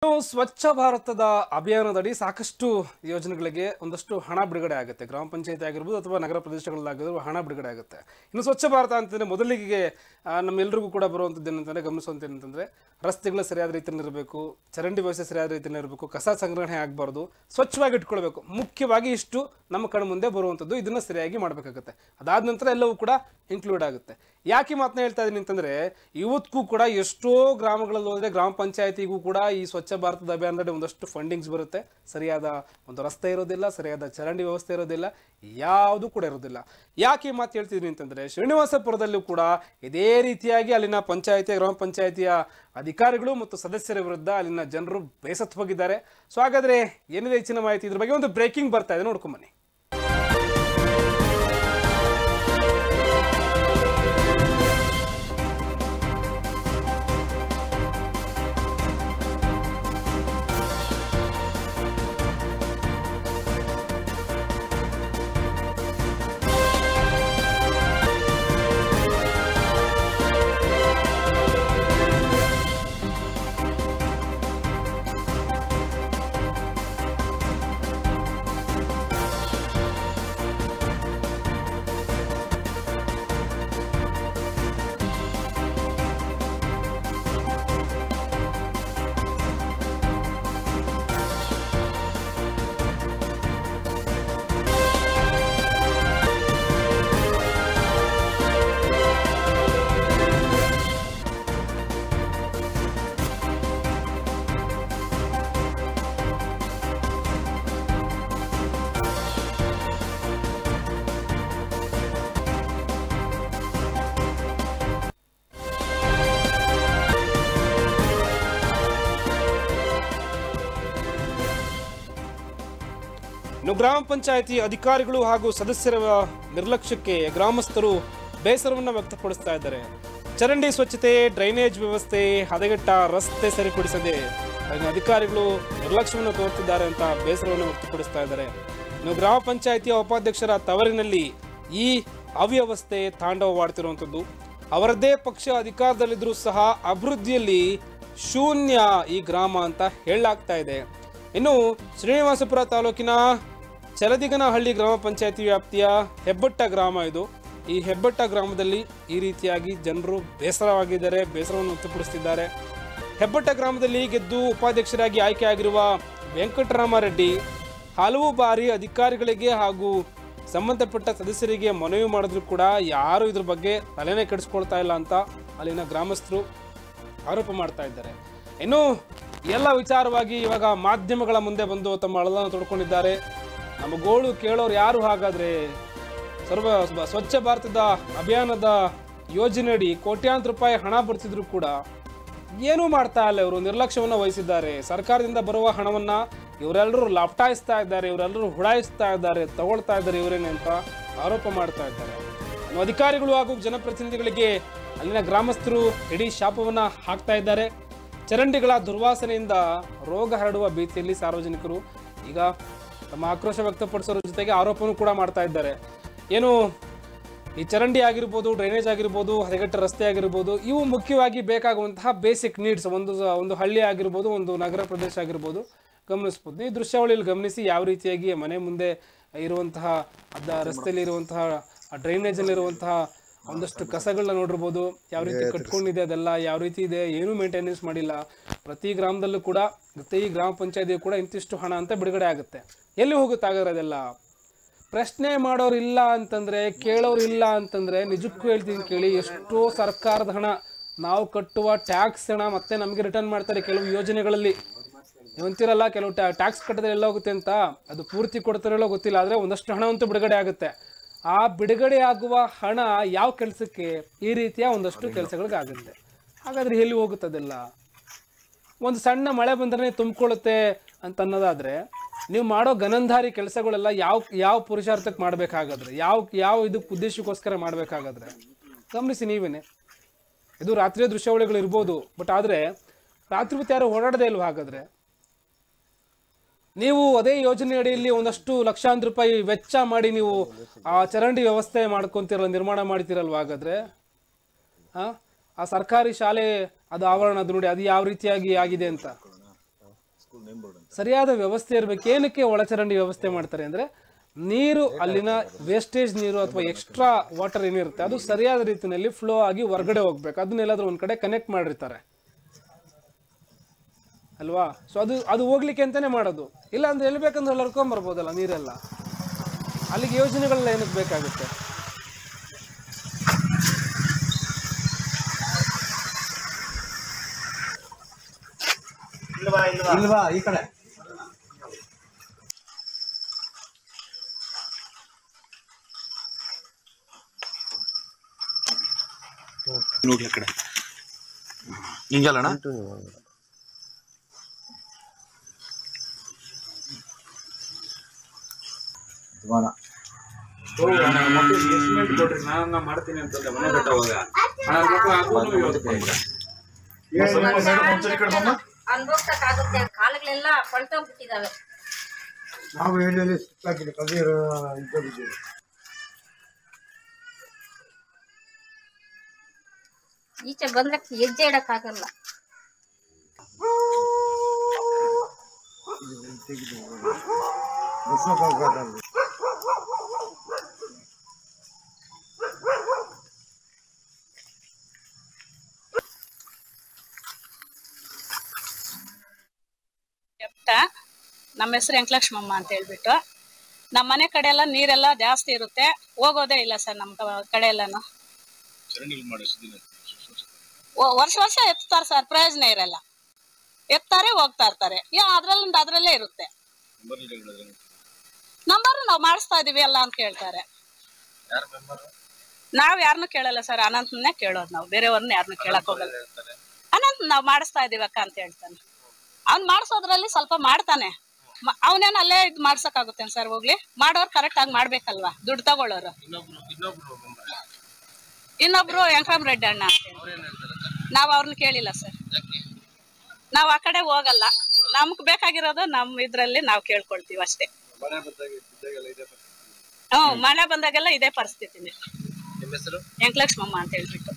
ಇನ್ನು ಸ್ವಚ್ಛ ಭಾರತದ ಅಭಿಯಾನದಡಿ ಸಾಕಷ್ಟು ಯೋಜನೆಗಳಿಗೆ ಒಂದಷ್ಟು ಹಣ ಬಿಡುಗಡೆ ಆಗುತ್ತೆ ಗ್ರಾಮ ಪಂಚಾಯತಿ ಆಗಿರ್ಬೋದು ಅಥವಾ ನಗರ ಪ್ರದೇಶಗಳಲ್ಲಾಗಿದ್ರು ಹಣ ಬಿಡುಗಡೆ ಆಗುತ್ತೆ ಇನ್ನು ಸ್ವಚ್ಛ ಭಾರತ ಅಂತಂದ್ರೆ ಮೊದಲಿಗೆ ಆ, ನಮ್ಮೆಲ್ರಿಗೂ ಕೂಡ ಬರುವಂಥದ್ದು ಏನಂತಂದ್ರೆ ಗಮನಿಸುವಂತ ಏನಂತಂದ್ರೆ ರಸ್ತೆಗಳು ಸರಿಯಾದ ರೀತಿಯಲ್ಲಿ ಇರಬೇಕು ಚರಂಡಿ ವ್ಯವಸ್ಥೆ ಸರಿಯಾದ ರೀತಿಯಲ್ಲಿ ಇರಬೇಕು ಕಸ ಸಂಗ್ರಹಣೆ ಆಗಬಾರ್ದು ಸ್ವಚ್ಛವಾಗಿ ಇಟ್ಕೊಳ್ಬೇಕು ಮುಖ್ಯವಾಗಿ ಇಷ್ಟು ನಮ್ಮ ಕಣ್ಣು ಮುಂದೆ ಬರುವಂಥದ್ದು ಇದನ್ನ ಸರಿಯಾಗಿ ಮಾಡಬೇಕಾಗುತ್ತೆ ಅದಾದ ನಂತರ ಎಲ್ಲವೂ ಕೂಡ ಇನ್ಕ್ಲೂಡ್ ಆಗುತ್ತೆ ಯಾಕೆ ಮಾತನ್ನ ಹೇಳ್ತಾ ಇದ್ದೀನಿ ಅಂತಂದ್ರೆ ಇವತ್ತಿಗೂ ಕೂಡ ಎಷ್ಟೋ ಗ್ರಾಮಗಳಲ್ಲಿ ಹೋದ್ರೆ ಗ್ರಾಮ ಪಂಚಾಯತಿಗೂ ಕೂಡ ಈ ಸ್ವಚ್ಛ ಭಾರತದ ಅಭಿಯಾನದಡಿ ಒಂದಷ್ಟು ಫಂಡಿಂಗ್ಸ್ ಬರುತ್ತೆ ಸರಿಯಾದ ಒಂದು ರಸ್ತೆ ಇರೋದಿಲ್ಲ ಸರಿಯಾದ ಚರಂಡಿ ವ್ಯವಸ್ಥೆ ಇರೋದಿಲ್ಲ ಯಾವುದು ಕೂಡ ಇರೋದಿಲ್ಲ ಯಾಕೆ ಈ ಮಾತು ಹೇಳ್ತಿದ್ದೀನಿ ಅಂತಂದ್ರೆ ಶ್ರೀನಿವಾಸಪುರದಲ್ಲೂ ಕೂಡ ಇದೇ ರೀತಿಯಾಗಿ ಅಲ್ಲಿನ ಪಂಚಾಯತಿ ಗ್ರಾಮ ಪಂಚಾಯತಿಯ ಅಧಿಕಾರಿಗಳು ಮತ್ತು ಸದಸ್ಯರ ವಿರುದ್ಧ ಅಲ್ಲಿನ ಜನರು ಬೇಸತ್ತು ಹೋಗಿದ್ದಾರೆ ಸೊ ಹಾಗಾದ್ರೆ ಏನಿದೆ ಹೆಚ್ಚಿನ ಮಾಹಿತಿ ಇದ್ರ ಬಗ್ಗೆ ಒಂದು ಬ್ರೇಕಿಂಗ್ ಬರ್ತಾ ಇದೆ ನೋಡ್ಕೊಂಬನ್ನಿ ಇನ್ನು ಗ್ರಾಮ ಪಂಚಾಯತಿ ಅಧಿಕಾರಿಗಳು ಹಾಗೂ ಸದಸ್ಯರ ನಿರ್ಲಕ್ಷ್ಯಕ್ಕೆ ಗ್ರಾಮಸ್ಥರು ಬೇಸರವನ್ನು ವ್ಯಕ್ತಪಡಿಸ್ತಾ ಇದ್ದಾರೆ ಚರಂಡಿ ಸ್ವಚ್ಛತೆ ಡ್ರೈನೇಜ್ ವ್ಯವಸ್ಥೆ ಹದಗೆಟ್ಟ ರಸ್ತೆ ಸರಿಪಡಿಸದೆ ಅಲ್ಲಿನ ಅಧಿಕಾರಿಗಳು ನಿರ್ಲಕ್ಷ್ಯವನ್ನು ತೋರ್ತಿದ್ದಾರೆ ಅಂತ ಬೇಸರವನ್ನು ವ್ಯಕ್ತಪಡಿಸ್ತಾ ಇದ್ದಾರೆ ಇನ್ನು ಗ್ರಾಮ ಪಂಚಾಯತಿಯ ಉಪಾಧ್ಯಕ್ಷರ ತವರಿನಲ್ಲಿ ಈ ಅವ್ಯವಸ್ಥೆ ತಾಂಡವವಾಡ್ತಿರುವಂಥದ್ದು ಅವರದ್ದೇ ಪಕ್ಷ ಅಧಿಕಾರದಲ್ಲಿದ್ದರೂ ಸಹ ಅಭಿವೃದ್ಧಿಯಲ್ಲಿ ಶೂನ್ಯ ಈ ಗ್ರಾಮ ಅಂತ ಹೇಳಲಾಗ್ತಾ ಇದೆ ಇನ್ನು ಶ್ರೀನಿವಾಸಪುರ ತಾಲೂಕಿನ ಚಲದಿಗನಹಳ್ಳಿ ಗ್ರಾಮ ಪಂಚಾಯತಿ ವ್ಯಾಪ್ತಿಯ ಹೆಬ್ಬಟ್ಟ ಗ್ರಾಮ ಇದು ಈ ಹೆಬ್ಬಟ್ಟ ಗ್ರಾಮದಲ್ಲಿ ಈ ರೀತಿಯಾಗಿ ಜನರು ಬೇಸರವಾಗಿದ್ದಾರೆ ಬೇಸರವನ್ನು ವ್ಯಕ್ತಪಡಿಸುತ್ತಿದ್ದಾರೆ ಹೆಬ್ಬಟ್ಟ ಗ್ರಾಮದಲ್ಲಿ ಗೆದ್ದು ಉಪಾಧ್ಯಕ್ಷರಾಗಿ ಆಯ್ಕೆಯಾಗಿರುವ ವೆಂಕಟರಾಮರೆಡ್ಡಿ ಹಲವು ಬಾರಿ ಅಧಿಕಾರಿಗಳಿಗೆ ಹಾಗೂ ಸಂಬಂಧಪಟ್ಟ ಸದಸ್ಯರಿಗೆ ಮನವಿ ಮಾಡಿದ್ರು ಕೂಡ ಯಾರು ಇದ್ರ ಬಗ್ಗೆ ತಲೆನೇ ಕೆಡಿಸ್ಕೊಳ್ತಾ ಇಲ್ಲ ಅಂತ ಅಲ್ಲಿನ ಗ್ರಾಮಸ್ಥರು ಆರೋಪ ಮಾಡ್ತಾ ಇದ್ದಾರೆ ಇನ್ನು ಎಲ್ಲ ವಿಚಾರವಾಗಿ ಇವಾಗ ಮಾಧ್ಯಮಗಳ ಮುಂದೆ ಬಂದು ತಮ್ಮ ಅಳಲನ್ನು ತೊಡ್ಕೊಂಡಿದ್ದಾರೆ ನಮ್ಮ ಗೋಳು ಕೇಳೋರು ಯಾರು ಹಾಗಾದ್ರೆ ಸರ್ವ ಸ್ವ- ಸ್ವಚ್ಛ ಭಾರತದ ಅಭಿಯಾನದ ಯೋಜನೆಯಡಿ ಕೋಟ್ಯಾಂತರ ರೂಪಾಯಿ ಹಣ ಬರ್ತಿದ್ರು ಕೂಡ ಏನೂ ಮಾಡ್ತಾ ಇಲ್ಲ ಇವರು ನಿರ್ಲಕ್ಷ್ಯವನ್ನು ವಹಿಸಿದ್ದಾರೆ ಸರ್ಕಾರದಿಂದ ಬರುವ ಹಣವನ್ನ ಇವರೆಲ್ಲರೂ ಲಪಟಾಯಿಸ್ತಾ ಇದ್ದಾರೆ ಇವರೆಲ್ಲರೂ ಹುಡಾಯಿಸ್ತಾ ಇದ್ದಾರೆ ತಗೊಳ್ತಾ ಇದ್ದಾರೆ ಇವರೇನೆ ಅಂತ ಆರೋಪ ಮಾಡ್ತಾ ಇದ್ದಾರೆ ಇನ್ನು ಅಧಿಕಾರಿಗಳು ಹಾಗೂ ಜನಪ್ರತಿನಿಧಿಗಳಿಗೆ ಅಲ್ಲಿನ ಗ್ರಾಮಸ್ಥರು ಇಡೀ ಶಾಪವನ್ನ ಹಾಕ್ತಾ ಇದ್ದಾರೆ ಚರಂಡಿಗಳ ದುರ್ವಾಸನೆಯಿಂದ ರೋಗ ಹರಡುವ ಭೀತಿಯಲ್ಲಿ ಸಾರ್ವಜನಿಕರು ಈಗ ತಮ್ಮ ಆಕ್ರೋಶ ವ್ಯಕ್ತಪಡಿಸೋರ ಜೊತೆಗೆ ಆರೋಪನೂ ಕೂಡ ಮಾಡ್ತಾ ಇದ್ದಾರೆ ಏನು ಈ ಚರಂಡಿ ಆಗಿರ್ಬೋದು ಡ್ರೈನೇಜ್ ಆಗಿರ್ಬೋದು ಹದಗೆಟ್ಟ ರಸ್ತೆ ಆಗಿರ್ಬೋದು ಇವು ಮುಖ್ಯವಾಗಿ ಬೇಕಾಗುವಂತಹ ಬೇಸಿಕ್ ನೀಡ್ಸ್ ಒಂದು ಒಂದು ಹಳ್ಳಿ ಆಗಿರ್ಬೋದು ಒಂದು ನಗರ ಪ್ರದೇಶ ಆಗಿರ್ಬೋದು ಗಮನಿಸ್ಬೋದು ಈ ದೃಶ್ಯಾವಳಿಯಲ್ಲಿ ಗಮನಿಸಿ ಯಾವ ರೀತಿಯಾಗಿ ಮನೆ ಮುಂದೆ ಇರುವಂತಹ ಅದ ರಸ್ತೆಯಲ್ಲಿ ಇರುವಂತಹ ಡ್ರೈನೇಜಲ್ಲಿ ಇರುವಂತಹ ಒಂದಷ್ಟು ಕಸಗಳನ್ನ ನೋಡಿರ್ಬೋದು ಯಾವ ರೀತಿ ಕಟ್ಕೊಂಡಿದೆ ಅದೆಲ್ಲ ಯಾವ ರೀತಿ ಇದೆ ಏನೂ ಮೇಂಟೆನೆನ್ಸ್ ಮಾಡಿಲ್ಲ ಪ್ರತಿ ಗ್ರಾಮದಲ್ಲೂ ಕೂಡ ಪ್ರತಿ ಗ್ರಾಮ ಪಂಚಾಯತಿಯು ಕೂಡ ಇಂತಿಷ್ಟು ಹಣ ಅಂತ ಬಿಡುಗಡೆ ಆಗುತ್ತೆ ಎಲ್ಲಿ ಹೋಗುತ್ತೆ ಹಾಗಾದ್ರೆ ಅದೆಲ್ಲ ಪ್ರಶ್ನೆ ಮಾಡೋರು ಇಲ್ಲ ಅಂತಂದ್ರೆ ಕೇಳೋರು ಇಲ್ಲ ಅಂತಂದ್ರೆ ನಿಜಕ್ಕೂ ಹೇಳ್ತೀನಿ ಕೇಳಿ ಎಷ್ಟೋ ಸರ್ಕಾರದ ಹಣ ನಾವು ಕಟ್ಟುವ ಟ್ಯಾಕ್ಸ್ ಹಣ ಮತ್ತೆ ನಮಗೆ ರಿಟರ್ನ್ ಮಾಡ್ತಾರೆ ಕೆಲವು ಯೋಜನೆಗಳಲ್ಲಿ ನೀವು ಅಂತೀರಲ್ಲ ಕೆಲವು ಟ್ಯಾಕ್ಸ್ ಕಟ್ಟಿದ್ರೆ ಎಲ್ಲ ಹೋಗುತ್ತೆ ಅಂತ ಅದು ಪೂರ್ತಿ ಕೊಡ್ತಾರಲ್ಲೋ ಗೊತ್ತಿಲ್ಲ ಆದರೆ ಒಂದಷ್ಟು ಹಣ ಅಂತೂ ಬಿಡುಗಡೆ ಆಗುತ್ತೆ ಆ ಬಿಡುಗಡೆ ಆಗುವ ಹಣ ಯಾವ ಕೆಲಸಕ್ಕೆ ಈ ರೀತಿಯ ಒಂದಷ್ಟು ಕೆಲಸಗಳಿಗೆ ಆಗುತ್ತೆ ಹಾಗಾದ್ರೆ ಎಲ್ಲಿ ಹೋಗುತ್ತದೆಲ್ಲ ಒಂದು ಸಣ್ಣ ಮಳೆ ಬಂದ್ರೆ ತುಂಬಿಕೊಳ್ಳುತ್ತೆ ಅಂತ ಅನ್ನೋದಾದ್ರೆ ನೀವು ಮಾಡೋ ಗನಂಧಾರಿ ಕೆಲಸಗಳೆಲ್ಲ ಯಾವ ಯಾವ ಪುರುಷಾರ್ಥಕ್ಕೆ ಮಾಡಬೇಕಾಗಾದ್ರೆ ಯಾವ ಯಾವ ಇದಕ್ಕೆ ಉದ್ದೇಶಕ್ಕೋಸ್ಕರ ಮಾಡಬೇಕಾಗಾದ್ರೆ ಗಮನಿಸಿ ನೀವೇನೆ ಇದು ರಾತ್ರಿಯ ದೃಶ್ಯಾವಳಿಗಳು ಇರ್ಬೋದು ಬಟ್ ಆದರೆ ರಾತ್ರಿ ಹೊತ್ತು ಯಾರು ಓಡಾಡದೇ ಇಲ್ವಾ ಹಾಗಾದ್ರೆ ನೀವು ಅದೇ ಯೋಜನೆ ಅಡಿಯಲ್ಲಿ ಒಂದಷ್ಟು ಲಕ್ಷಾಂತರ ರೂಪಾಯಿ ವೆಚ್ಚ ಮಾಡಿ ನೀವು ಆ ಚರಂಡಿ ವ್ಯವಸ್ಥೆ ಮಾಡ್ಕೊಂತೀರಲ್ಲ ನಿರ್ಮಾಣ ಮಾಡ್ತೀರಲ್ವಾ ಹಾಗಾದ್ರೆ ಆ ಆ ಸರ್ಕಾರಿ ಶಾಲೆ ಅದು ಆವರಣ ಅದು ನೋಡಿ ಅದು ಯಾವ ರೀತಿಯಾಗಿ ಆಗಿದೆ ಅಂತ ಸರಿಯಾದ ವ್ಯವಸ್ಥೆ ಇರಬೇಕು ಏನಕ್ಕೆ ಒಳಚರಂಡಿ ವ್ಯವಸ್ಥೆ ಮಾಡ್ತಾರೆ ಅಂದರೆ ನೀರು ಅಲ್ಲಿನ ವೇಸ್ಟೇಜ್ ನೀರು ಅಥವಾ ಎಕ್ಸ್ಟ್ರಾ ವಾಟರ್ ಏನಿರುತ್ತೆ ಅದು ಸರಿಯಾದ ರೀತಿಯಲ್ಲಿ ಫ್ಲೋ ಆಗಿ ಹೊರಗಡೆ ಹೋಗ್ಬೇಕು ಅದನ್ನೆಲ್ಲಾದ್ರೂ ಒಂದು ಕಡೆ ಕನೆಕ್ಟ್ ಮಾಡಿರ್ತಾರೆ ಅಲ್ವಾ ಸೊ ಅದು ಅದು ಹೋಗ್ಲಿಕ್ಕೆ ಅಂತಾನೆ ಮಾಡೋದು ಇಲ್ಲ ಅಂದ್ರೆ ಎಲ್ಲಿ ಬೇಕಂದ್ರೆ ಅಲ್ಲಿ ಹರ್ಕೊಂಬರ್ಬೋದಲ್ಲ ನೀರೆಲ್ಲ ಅಲ್ಲಿಗೆ ಯೋಜನೆಗಳೆಲ್ಲ ಏನಕ್ಕೆ ಬೇಕಾಗುತ್ತೆ ಇಲ್ವಾ ಈ ಕಡೆ ನೋಡಿ ಆ ಕಡೆ ಹಿಂಗಲ್ಲಣ್ಣ ದ್ವಾರ ಅನ್ಭವಿಸಕ್ಕಾಗುತ್ತೆ ಕಾಲುಗಳೆಲ್ಲ ಕೊಳ್ತೋಗ್ಬಿಟ್ಟಿದಾವೆ ನಾವು ಹೇಳಿ ಸುತ್ತಾಕಿಲ್ಲ ಕದಿರು ಇದ್ದೋಗಿದ್ದೀವಿ ಈಚೆ ಬಂದ್ರೆ ಹೆಜ್ಜೆ ಇಡಕ್ಕಾಗಲ್ಲ ಬಸ್ಸೋಕ್ಕಾಗಲ್ಲ ಕೆಪ್ಟ ನಮ್ಮ ಹೆಸರು ವೆಂಕಲಕ್ಷ್ಮಮ್ಮ ಅಂತ ಹೇಳ್ಬಿಟ್ಟು ನಮ್ಮ ಮನೆ ಕಡೆ ಎಲ್ಲ ನೀರೆಲ್ಲ ಜಾಸ್ತಿ ಇರುತ್ತೆ ಹೋಗೋದೇ ಇಲ್ಲ ಸರ್ ನಮ್ಮ ಕ- ಕಡೆ ಎಲ್ಲಾನು ವ- ವರ್ಷ ವರ್ಷ ಎತ್ತಾರೆ ಸರ್ ಪ್ರಯೋಜನ ಇರಲ್ಲ ಎತ್ತಾರೆ ಹೋಗ್ತಾ ಇರ್ತಾರೆ ಯಾ ಅದ್ರಲ್ಲಿಂದ ಅದ್ರಲ್ಲೇ ಇರುತ್ತೆ ನಂಬರ್ ನಾವು ಮಾಡಿಸ್ತಾ ಇದೀವಿ ಎಲ್ಲ ಅಂತ ಕೇಳ್ತಾರೆ ನಾವ್ ಯಾರನ್ನು ಕೇಳಲ್ಲ ಸರ್ ಅನಂತನೇ ಕೇಳೋದು ನಾವು ಬೇರೆಯವ್ರನ್ನ ಯಾರನ್ನು ಕೇಳಕ್ ಹೋಗಲ್ಲ ಅನಂತ್ ನಾವ್ ಮಾಡಿಸ್ತಾ ಇದೀವಿ ಅಕ್ಕ ಅಂತ ಹೇಳ್ತಾನೆ ಅವ್ನ್ ಮಾಡ್ಸೋದ್ರಲ್ಲಿ ಸ್ವಲ್ಪ ಮಾಡ್ತಾನೆ ಮ- ಅವನೇನ್ ಅಲ್ಲೇ ಇದ್ ಮಾಡ್ಸಕ್ಕಾಗುತ್ತೆ ಸರ್ ಹೋಗ್ಲಿ ಮಾಡೋರ್ ಕರೆಕ್ಟ್ ಆಗಿ ಮಾಡ್ಬೇಕಲ್ವಾ ದುಡ್ಡು ತಗೊಳ್ಳೋರು ಇನ್ನೊಬ್ರು ವೆಂಕಟರಾಮ್ ರೆಡ್ಡಿ ಅಣ್ಣ ಅಂತ ಹೇಳಿ. ನಾವ್ ಅವ್ರನ್ನ ಕೇಳಿಲ್ಲ ಸರ್ ನಾವ್ ಆ ಕಡೆ ಹೋಗಲ್ಲ ನಮ್ಗ್ ಬೇಕಾಗಿರೋದು ನಮ್ ಇದ್ರಲ್ಲಿ ನಾವ್ ಕೇಳ್ಕೊಳ್ತೀವಿ ಅಷ್ಟೇ ಹ್ಮ್ ಮಳೆ ಬಂದಾಗೆಲ್ಲ ಇದೇ ಪರಿಸ್ಥಿತಿನೇ ವೆಂಕಲಕ್ಷ್ಮಮ್ಮ ಅಂತ ಹೇಳ್ಬಿಟ್ಟು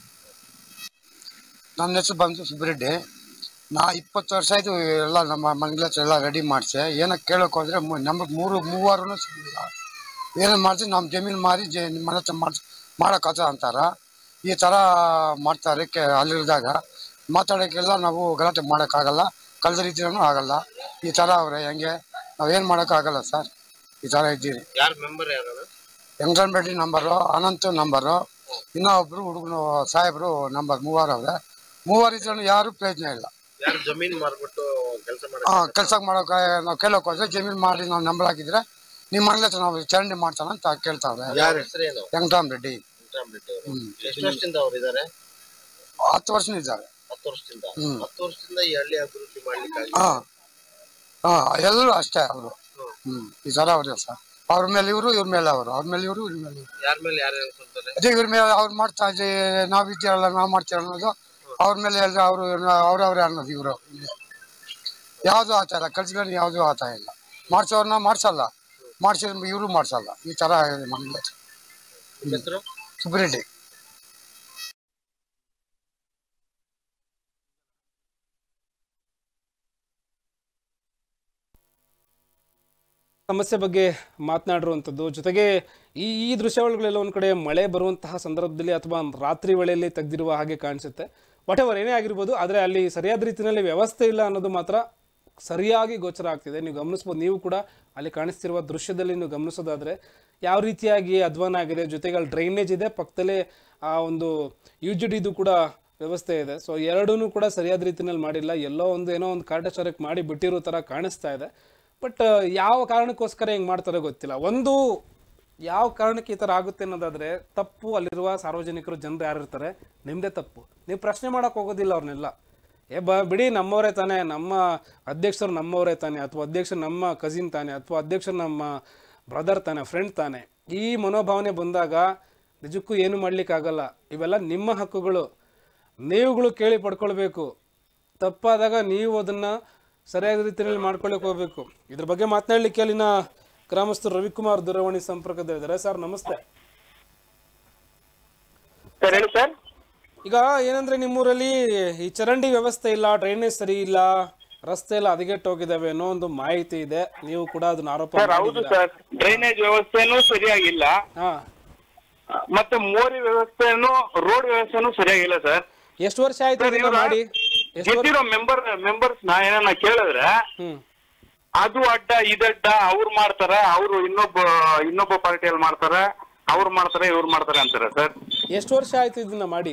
ನನ್ನ ಹೆಸರು ಬಂದು ಸುಬ್ರೆಡ್ಡಿ ನಾ ಇಪ್ಪತ್ತು ವರ್ಷ ಆಯ್ತು ಎಲ್ಲ ನಮ್ಮ ಮಂಗ್ಲ ಹತ್ರ ಎಲ್ಲ ರೆಡಿ ಮಾಡಿಸಿ ಏನಕ್ಕೆ ಕೇಳೋಕೆ ಹೋದ್ರೆ ನಮಗೆ ಮೂರು ಮೂವರು ಸಿಗಲಿಲ್ಲ ಏನೇನು ಮಾಡ್ತೀವಿ ನಮ್ಮ ಜಮೀನು ಮಾರಿ ಜ ನಿಮ್ಮ ಮನೆ ಹತ್ರ ಮಾಡ್ಸಿ ಮಾಡೋಕತ್ತ ಅಂತಾರ ಈ ಥರ ಮಾಡ್ತಾರೆ ಕೆ ಅಲ್ಲಿರಿದಾಗ ಮಾತಾಡೋಕ್ಕೆಲ್ಲ ನಾವು ಗಲಾಟೆ ಮಾಡೋಕ್ಕಾಗಲ್ಲ ಕಳೆದ ರೀತಿಯೂ ಆಗಲ್ಲ ಈ ಥರ ಅವ್ರೆ ಹೆಂಗೆ ನಾವೇನು ಮಾಡೋಕ್ಕಾಗಲ್ಲ ಸರ್ ಈ ಥರ ಇದ್ದೀರಿ ಯಾರು ಮೆಂಬರ್ ಯಾರು ವೆಂಕಟರಮಣರೆಡ್ಡಿ ನಂಬರು ಅನಂತ್ ನಂಬರು ಇನ್ನೊಬ್ರು ಹುಡುಗನು ಸಾಹೇಬ್ರು ನಂಬರ್ ಮೂವರು ಅವ್ರೆ ಮೂವರು ಇದ್ರು ಯಾರು ಪ್ರಯೋಜನ ಇಲ್ಲ ಯಾರು ಜಮೀನ್ ಮಾರ್ಬಿಟ್ಟು ಕೆಲಸ ಮಾಡಿ ಹಾ ಕೆಲಸ ಮಾಡೋಕೆ ನಾವು ಕೇಳೋಕೆ ಹೋದ್ರೆ ಜಮೀನು ಮಾಡಿ ನಾವು ನಂಬರ್ ಹಾಕಿದ್ರೆ ನಿಮ್ಮ ಮನೆ ಹತ್ರ ನಾವು ಚರಂಡಿ ಮಾಡ್ತಾನ ಅಂತ ಕೇಳ್ತಾವ್ರೆ ಯಾರ ಹೆಸರೇನು ವೆಂಕಟರಾಮ್ ರೆಡ್ಡಿ ವೆಂಕಟರಾಮರೆಡ್ಡಿ ಅವರು ಎಷ್ಟು ವರ್ಷದಿಂದ ಅವ್ರು ಇದಾರೆ ಹತ್ತು ವರ್ಷ ಇದ್ದಾರೆ ಹತ್ತು ವರ್ಷದಿಂದ ಹ್ಮ್. ಹತ್ತು ವರ್ಷದಿಂದ ಈ ಹಳ್ಳಿ ಅಭಿವೃದ್ಧಿ ಮಾಡ್ಲಿಕ್ಕೆ ಹಾ ಹಾ ಎಲ್ಲರೂ ಅಷ್ಟೇ ಅವರು ಹ್ಮ್ ಈ ಥರ ಅವ್ರೆ ಸರ್ ಅವ್ರ ಮೇಲೆ ಇವರು ಇವ್ರ ಮೇಲೆ ಅವರು ಅವ್ರ ಮೇಲೆ ಇವರು ಇವ್ರ ಮೇಲೆ ಇವರು ಯಾರ ಮೇಲೆ ಯಾರು ಹೇಳ್ಕೊಂತಾರೆ ಅದೇ ಇವ್ರ ಮೇಲೆ ಅವ್ರು ಮಾಡ್ತಾ ಇದ್ರಿ ನಾವ್ ಇದ್ದೀರಲ್ಲ ನಾವು ಮಾಡ್ತೀರ ಅನ್ನೋದು ಅವ್ರ ಮೇಲೆ ಹೇಳಿದ್ರೆ ಅವರು ಅವ್ರವ್ರೆ ಅನ್ನೋದು ಇವರು ಯಾವುದು ಆಚಾರ ಕಲ್ಸ್ಕೊಂಡು ಯಾವುದು ಆತ ಇಲ್ಲ ಮಾಡ್ಸೋರ್ನ ಮಾಡ್ಸಲ್ಲ ಮಾಡ್ಸಿದ್ರೆ ಇವರು ಮಾಡ್ಸಲ್ಲ ಈ ತರ ಇದೆ ಮನೇಲಿ ನಿಮ್ಮ ಹೆಸರು ಸುಬ್ರೆಡ್ಡಿ ಸಮಸ್ಯೆ ಬಗ್ಗೆ ಮಾತನಾಡಿರುವಂಥದ್ದು ಜೊತೆಗೆ ಈ ಈ ದೃಶ್ಯಾವಳಿಗಳೆಲ್ಲ ಒಂದು ಕಡೆ ಮಳೆ ಬರುವಂತಹ ಸಂದರ್ಭದಲ್ಲಿ ಅಥವಾ ರಾತ್ರಿ ವೇಳೆಯಲ್ಲಿ ತೆಗೆದಿರುವ ಹಾಗೆ ಕಾಣಿಸುತ್ತೆ ವಾಟ್ ಎವರ್ ಏನೇ ಆಗಿರ್ಬೋದು ಆದರೆ ಅಲ್ಲಿ ಸರಿಯಾದ ರೀತಿಯಲ್ಲಿ ವ್ಯವಸ್ಥೆ ಇಲ್ಲ ಅನ್ನೋದು ಮಾತ್ರ ಸರಿಯಾಗಿ ಗೋಚರ ಆಗ್ತಿದೆ ನೀವು ಗಮನಿಸ್ಬೋದು ನೀವು ಕೂಡ ಅಲ್ಲಿ ಕಾಣಿಸ್ತಿರುವ ದೃಶ್ಯದಲ್ಲಿ ನೀವು ಗಮನಿಸೋದಾದರೆ ಯಾವ ರೀತಿಯಾಗಿ ಅಧ್ವಾನ ಆಗಿದೆ ಜೊತೆಗೆ ಅಲ್ಲಿ ಡ್ರೈನೇಜ್ ಇದೆ ಪಕ್ಕದಲ್ಲೇ ಆ ಒಂದು ಯು ಜಿ ಡಿದು ಕೂಡ ವ್ಯವಸ್ಥೆ ಇದೆ ಸೊ ಎರಡೂ ಕೂಡ ಸರಿಯಾದ ರೀತಿಯಲ್ಲಿ ಮಾಡಿಲ್ಲ ಎಲ್ಲೋ ಒಂದು ಏನೋ ಒಂದು ಕಾಟಾಚಾರಕ್ಕೆ ಮಾಡಿ ಬಿಟ್ಟಿರೋ ಥರ ಕಾಣಿಸ್ತಾ ಇದೆ ಬಟ್ ಯಾವ ಕಾರಣಕ್ಕೋಸ್ಕರ ಹಿಂಗೆ ಮಾಡ್ತಾರೋ ಗೊತ್ತಿಲ್ಲ ಒಂದು ಯಾವ ಕಾರಣಕ್ಕೆ ಈ ಥರ ಆಗುತ್ತೆ ಅನ್ನೋದಾದರೆ ತಪ್ಪು ಅಲ್ಲಿರುವ ಸಾರ್ವಜನಿಕರು ಜನರು ಯಾರು ಇರ್ತಾರೆ ನಿಮ್ಮದೇ ತಪ್ಪು ನೀವು ಪ್ರಶ್ನೆ ಮಾಡೋಕೆ ಹೋಗೋದಿಲ್ಲ ಅವ್ರನ್ನೆಲ್ಲ ಏ ಬ ಬಿಡಿ ನಮ್ಮವರೇ ತಾನೇ ನಮ್ಮ ಅಧ್ಯಕ್ಷರು ನಮ್ಮವರೇ ತಾನೇ ಅಥವಾ ಅಧ್ಯಕ್ಷರು ನಮ್ಮ ಕಸಿನ್ ತಾನೇ ಅಥವಾ ಅಧ್ಯಕ್ಷರು ನಮ್ಮ ಬ್ರದರ್ ತಾನೇ ಫ್ರೆಂಡ್ ತಾನೇ ಈ ಮನೋಭಾವನೆ ಬಂದಾಗ ನಿಜಕ್ಕೂ ಏನು ಮಾಡಲಿಕ್ಕಾಗಲ್ಲ ಇವೆಲ್ಲ ನಿಮ್ಮ ಹಕ್ಕುಗಳು ನೀವುಗಳು ಕೇಳಿ ಪಡ್ಕೊಳ್ಬೇಕು ತಪ್ಪಾದಾಗ ನೀವು ಅದನ್ನು ಸರಿಯಾದ ರೀತಿಯಲ್ಲಿ ಮಾಡ್ಕೊಳ್ಳಿಕ್ಕೆ ಹೋಗ್ಬೇಕು ಇದ್ರ ಬಗ್ಗೆ ಮಾತನಾಡಲಿಕ್ಕೆ ಅಲ್ಲಿನ ಗ್ರಾಮಸ್ಥರು ರವಿಕುಮಾರ್ ದೂರವಾಣಿ ಸಂಪರ್ಕದಲ್ಲಿದ್ದಾರೆ ಸರ್ ನಮಸ್ತೆ ಸರ್ ಹೇಳಿ ಸರ್ ಈಗ ಏನಂದ್ರೆ ನಿಮ್ಮೂರಲ್ಲಿ ಈ ಚರಂಡಿ ವ್ಯವಸ್ಥೆ ಇಲ್ಲ ಡ್ರೈನೇಜ್ ಸರಿ ಇಲ್ಲ ರಸ್ತೆ ಎಲ್ಲ ಹದಗೆಟ್ಟು ಹೋಗಿದ್ದಾವೆ ಅನ್ನೋ ಒಂದು ಮಾಹಿತಿ ಇದೆ ನೀವು ಕೂಡ ಅದನ್ನ ಆರೋಪ ಸರ್ ಹೌದು ಮಾಡಿದ್ದೀರಾ ಸರ್ ಡ್ರೈನೇಜ್ ವ್ಯವಸ್ಥೆನೂ ಸರಿಯಾಗಿಲ್ಲ ಹಾ ಮತ್ತೆ ಮೋರಿ ವ್ಯವಸ್ಥೆನೂ ರೋಡ್ ವ್ಯವಸ್ಥೆನೂ ಸರಿಯಾಗಿಲ್ಲ ಸರ್ ಎಷ್ಟು ವರ್ಷ ಆಯ್ತು ಇದನ್ನ ಮಾಡಿ ಎಷ್ಟು ವರ್ಷ ಗೆದ್ದಿರೋ ಮೆಂಬರ್ ಮೆಂಬರ್ಸ್ ನ ಏನನ್ನ ಕೇಳಿದ್ರೆ ಹ್ಮ್ ಅದು ಅಡ್ಡ ಇದಡ್ಡ ಅವ್ರು ಮಾಡ್ತಾರೆ ಅವ್ರು ಇನ್ನೊಬ್ಬ ಇನ್ನೊಬ್ಬ ಪಾರ್ಟಿಯಲ್ಲಿ ಮಾಡ್ತಾರೆ ಅವ್ರು ಮಾಡ್ತಾರೆ ಇವ್ರು ಮಾಡ್ತಾರೆ ಅಂತಾರೆ ಸರ್ ಎಷ್ಟು ವರ್ಷ ಆಯ್ತು ಇದನ್ನ ಮಾಡಿ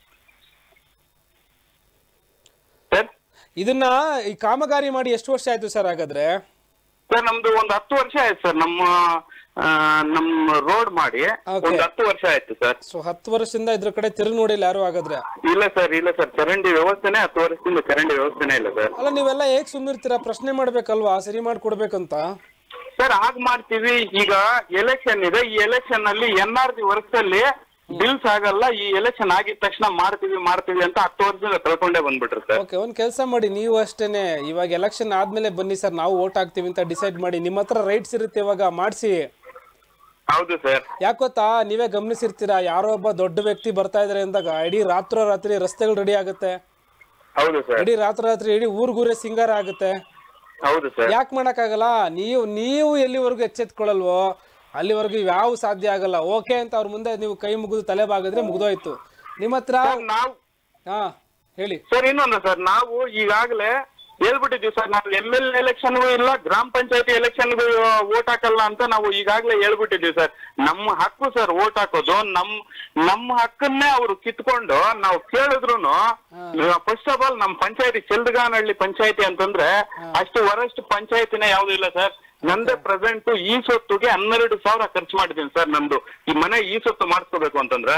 ಸರ್ ಇದನ್ನ ಈ ಕಾಮಗಾರಿ ಮಾಡಿ ಎಷ್ಟು ವರ್ಷ ಆಯ್ತು ಸರ್ ಹಾಗಾದ್ರೆ ಸರ್ ನಮ್ದು ಒಂದು ಹತ್ತು ವರ್ಷ ಆಯ್ತು ಸರ್ ನಮ್ಮ ಆ, ನಮ್ಮ ರೋಡ್ ಮಾಡಿ Okay. ಒಂದು ಹತ್ತು ವರ್ಷ ಆಯ್ತು ಸರ್ ಸೊ ಹತ್ತು ವರ್ಷದಿಂದ ಇದ್ರ ಕಡೆ ತಿರುಗಿ ನೋಡಿಲ್ಲ ಯಾರು ಹಾಗಾದ್ರೆ ಇಲ್ಲ ಸರ್ ಇಲ್ಲ ಸರ್ ಚರಂಡಿ ವ್ಯವಸ್ಥೆನೆ ಹತ್ತು ವರ್ಷದಿಂದ ಚರಂಡಿ ವ್ಯವಸ್ಥೆನೇ ಇಲ್ಲ ಸರ್ ಅಲ್ಲ ನೀವೆಲ್ಲ ಹೇಗ್ ಸುಮ್ಮಿರ್ತೀರಾ ಪ್ರಶ್ನೆ ಮಾಡ್ಬೇಕಲ್ವಾ ಸರಿ ಮಾಡ್ಕೊಡ್ಬೇಕಂತ ಸರ್ ಆಗ್ ಮಾಡ್ತೀವಿ ಈಗ ಎಲೆಕ್ಷನ್ ಇದೆ ಈ ಎಲೆಕ್ಷನ್ ಅಲ್ಲಿ ಎನ್ ಆರ್ ಜಿ ವರ್ಷದಲ್ಲಿ ಬಿಲ್ಸ್ ಆಗಲ್ಲ ಈ ಎಲೆಕ್ಷನ್ ಆಗಿದ ತಕ್ಷಣ ಮಾಡ್ತೀವಿ ಮಾಡ್ತೀವಿ ಅಂತ ಹತ್ತು ವರ್ಷದಿಂದ ಕಳ್ಕೊಂಡೇ ಬಂದ್ಬಿಟ್ರು ಸರ್ ಓಕೆ ಒಂದ್ ಕೆಲಸ ಮಾಡಿ ನೀವು ಅಷ್ಟೇನೆ ಇವಾಗ ಎಲೆಕ್ಷನ್ ಆದ್ಮೇಲೆ ಬನ್ನಿ ಸರ್ ನಾವು ಓಟ್ ಹಾಕ್ತೀವಿ ಅಂತ ಡಿಸೈಡ್ ಮಾಡಿ ನಿಮ್ಮ ಹತ್ರ ರೈಟ್ಸ್ ಇರುತ್ತೆ ಇವಾಗ ಮಾಡಿಸಿ ಹೌದು ಸರ್ ಯಾಕೊತ್ತಾ ನೀವೇ ಗಮನಿಸಿರ್ತೀರಾ ಯಾರೋ ಒಬ್ಬ ದೊಡ್ಡ ವ್ಯಕ್ತಿ ಬರ್ತಾ ಇದಾರೆ ಅಂದಾಗ ಇಡೀ ರಾತ್ರೋ ರಾತ್ರಿ ರಸ್ತೆಗಳು ರೆಡಿ ಆಗುತ್ತೆ ಹೌದು ಸರ್ ಇಡೀ ರಾತ್ರಿ ರಾತ್ರಿ ಇಡೀ ಊರ್ಗೂರೇ ಸಿಂಗಾರ ಆಗುತ್ತೆ ಹೌದು ಸರ್ ಯಾಕೆ ಮಾಡಕ್ಕಾಗಲ್ಲ ನೀವು ನೀವು ಎಲ್ಲಿವರೆಗೂ ಎಚ್ಚೆತ್ಕೊಳ್ಳಲ್ವೋ ಅಲ್ಲಿವರೆಗೂ ಯಾವ ಸಾಧ್ಯ ಆಗಲ್ಲ ಓಕೆ ಅಂತ ಅವ್ರ ಮುಂದೆ ನೀವು ಕೈ ಮುಗಿದು ತಲೆ ಬಾಗಿದ್ರೆ ಮುಗ್ದೋಯ್ತು ನಿಮ್ಮ ಹತ್ರ ಸರ್ ನಾವು ಹಾ ಹೇಳಿ ಸರ್ ಇನ್ನೊಂದು ಸರ್ ನಾವು ಈಗಾಗಲೇ ಹೇಳ್ಬಿಟ್ಟಿದ್ವಿ ಸರ್ ನಾವು ಎಮ್ ಎಲ್ ಎಲೆಕ್ಷನ್ಗೂ ಇಲ್ಲ ಗ್ರಾಮ ಪಂಚಾಯತಿ ಎಲೆಕ್ಷನ್ಗೂ ವೋಟ್ ಹಾಕಲ್ಲ ಅಂತ ನಾವು ಈಗಾಗಲೇ ಹೇಳ್ಬಿಟ್ಟಿದ್ವಿ ಸರ್ ನಮ್ಮ ಹಕ್ಕು ಸರ್ ವೋಟ್ ಹಾಕೋದು ನಮ್ ನಮ್ಮ ಹಕ್ಕನ್ನೇ ಅವರು ಕಿತ್ಕೊಂಡು ನಾವು ಕೇಳಿದ್ರು ಫಸ್ಟ್ ಆಫ್ ಆಲ್ ನಮ್ಮ ಪಂಚಾಯತಿ ಚೆಲ್ದಗಾನಹಳ್ಳಿ ಪಂಚಾಯತಿ ಅಂತಂದ್ರೆ ಅಷ್ಟು ವರಷ್ಟು ಪಂಚಾಯತಿನೇ ಯಾವ್ದು ಇಲ್ಲ ಸರ್ ನಂದೇ ಪ್ರೆಸೆಂಟ್ ಈ ಸೊತ್ತುಗೆ ಹನ್ನೆರಡು ಸಾವಿರ ಖರ್ಚು ಮಾಡಿದ್ದೀನಿ ಸರ್ ನಮ್ದು ಈ ಮನೆ ಈ ಸೊತ್ತು ಮಾಡಿಸ್ಕೋಬೇಕು ಅಂತಂದ್ರೆ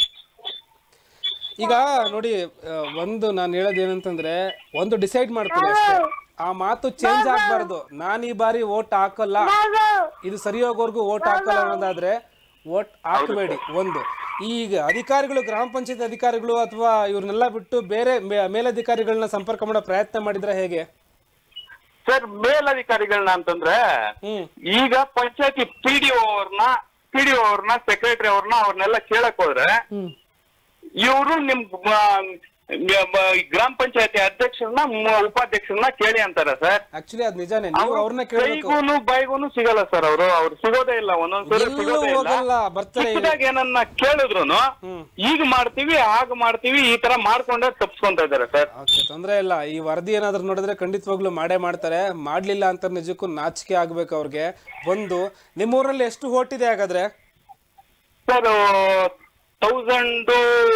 ಈಗ ನೋಡಿ ಆ, ಒಂದು ನಾನು ಹೇಳೋದು ಏನಂತಂದ್ರೆ ಒಂದು ಡಿಸೈಡ್ ಮಾಡ್ಕೊಳ್ಳಿ ಅಷ್ಟೇ ಆ ಮಾತು ಚೇಂಜ್ ಆಗ್ಬಾರ್ದು ನಾನು ಈ ಬಾರಿ ವೋಟ್ ಹಾಕಲ್ಲ ಇದು ಸರಿ ಹೋಗೋರ್ಗು ವೋಟ್ ಹಾಕಲ್ಲ ಅನ್ನೋದಾದ್ರೆ ವೋಟ್ ಹಾಕಬೇಡಿ ಒಂದು ಈಗ ಅಧಿಕಾರಿಗಳು ಗ್ರಾಮ ಪಂಚಾಯತ್ ಅಧಿಕಾರಿಗಳು ಅಥವಾ ಇವ್ರನ್ನೆಲ್ಲ ಬಿಟ್ಟು ಬೇರೆ ಮೇ- ಮೇಲಧಿಕಾರಿಗಳನ್ನ ಸಂಪರ್ಕ ಮಾಡೋ ಪ್ರಯತ್ನ ಮಾಡಿದ್ರೆ ಹೇಗೆ ಸರ್ ಮೇಲಧಿಕಾರಿಗಳನ್ನ ಅಂತಂದ್ರೆ ಹ್ಮ್ ಈಗ ಪಂಚಾಯತಿ ಪಿ ಡಿ ಅವ್ರನ್ನ ಪಿ ಡಿ ಅವ್ರನ್ನ ಸೆಕ್ರೆಟರಿ ಅವ್ರನ್ನ ಅವ್ರನ್ನೆಲ್ಲ ಕೇಳಕ್ ಹೋದ್ರೆ ಹ್ಮ್ ಇವರು ನಿಮ್ ಆ, ಬ- ಗ್ರಾಮ ಪಂಚಾಯತಿ ಅಧ್ಯಕ್ಷರನ್ನ ಮ- ಉಪಾಧ್ಯಕ್ಷರನ್ನ ಕೇಳಿ ಅಂತಾರೆ ಸರ್ ಆಕ್ಚುಲಿ ಅದ್ ನಿಜಾನೇ ನೀವು ಅವ್ರನ್ನ ಕೇಳಬೇಕು ಕೈಗೂನು ಬಾಯಿಗೂನು ಸಿಗಲ್ಲ ಸರ್ ಅವರು ಅವ್ರು ಸಿಗೋದೇ ಇಲ್ಲ ಒಂದೊಂದ್ಸರಿ ಎಲ್ಲೂ ಸಿಗೋದೇ ಇಲ್ಲ ಹೋಗಲ್ಲ ಬರ್ತಾರೆ ಚಿಕ್ಕದಾಗಿ ಏನನ್ನ ಕೇಳಿದ್ರು ಹ್ಮ್ ಈಗ ಮಾಡ್ತೀವಿ ಆಗ ಮಾಡ್ತೀವಿ ಈ ತರ ಮಾಡ್ಕೊಂಡೆ ತಪ್ಸ್ಕೊಂತ ಇದಾರೆ ಸರ್ ಓಕೆ ತೊಂದ್ರೆ ಇಲ್ಲ ಈ ವರದಿ ಏನಾದ್ರು ನೋಡಿದ್ರೆ ಖಂಡಿತವಾಗ್ಲೂ ಮಾಡೇ ಮಾಡ್ತಾರೆ ಮಾಡ್ಲಿಲ್ಲ ಅಂತ ನಿಜಕ್ಕೂ ನಾಚಿಕೆ ಆಗ್ಬೇಕು ಅವ್ರಿಗೆ ಒಂದು ನಿಮ್ಮೂರಲ್ಲಿ ಎಷ್ಟು ಓಟಿದೆ ಹಾಗಾದ್ರೆ ಸರ್ ತೌಸಂಡ್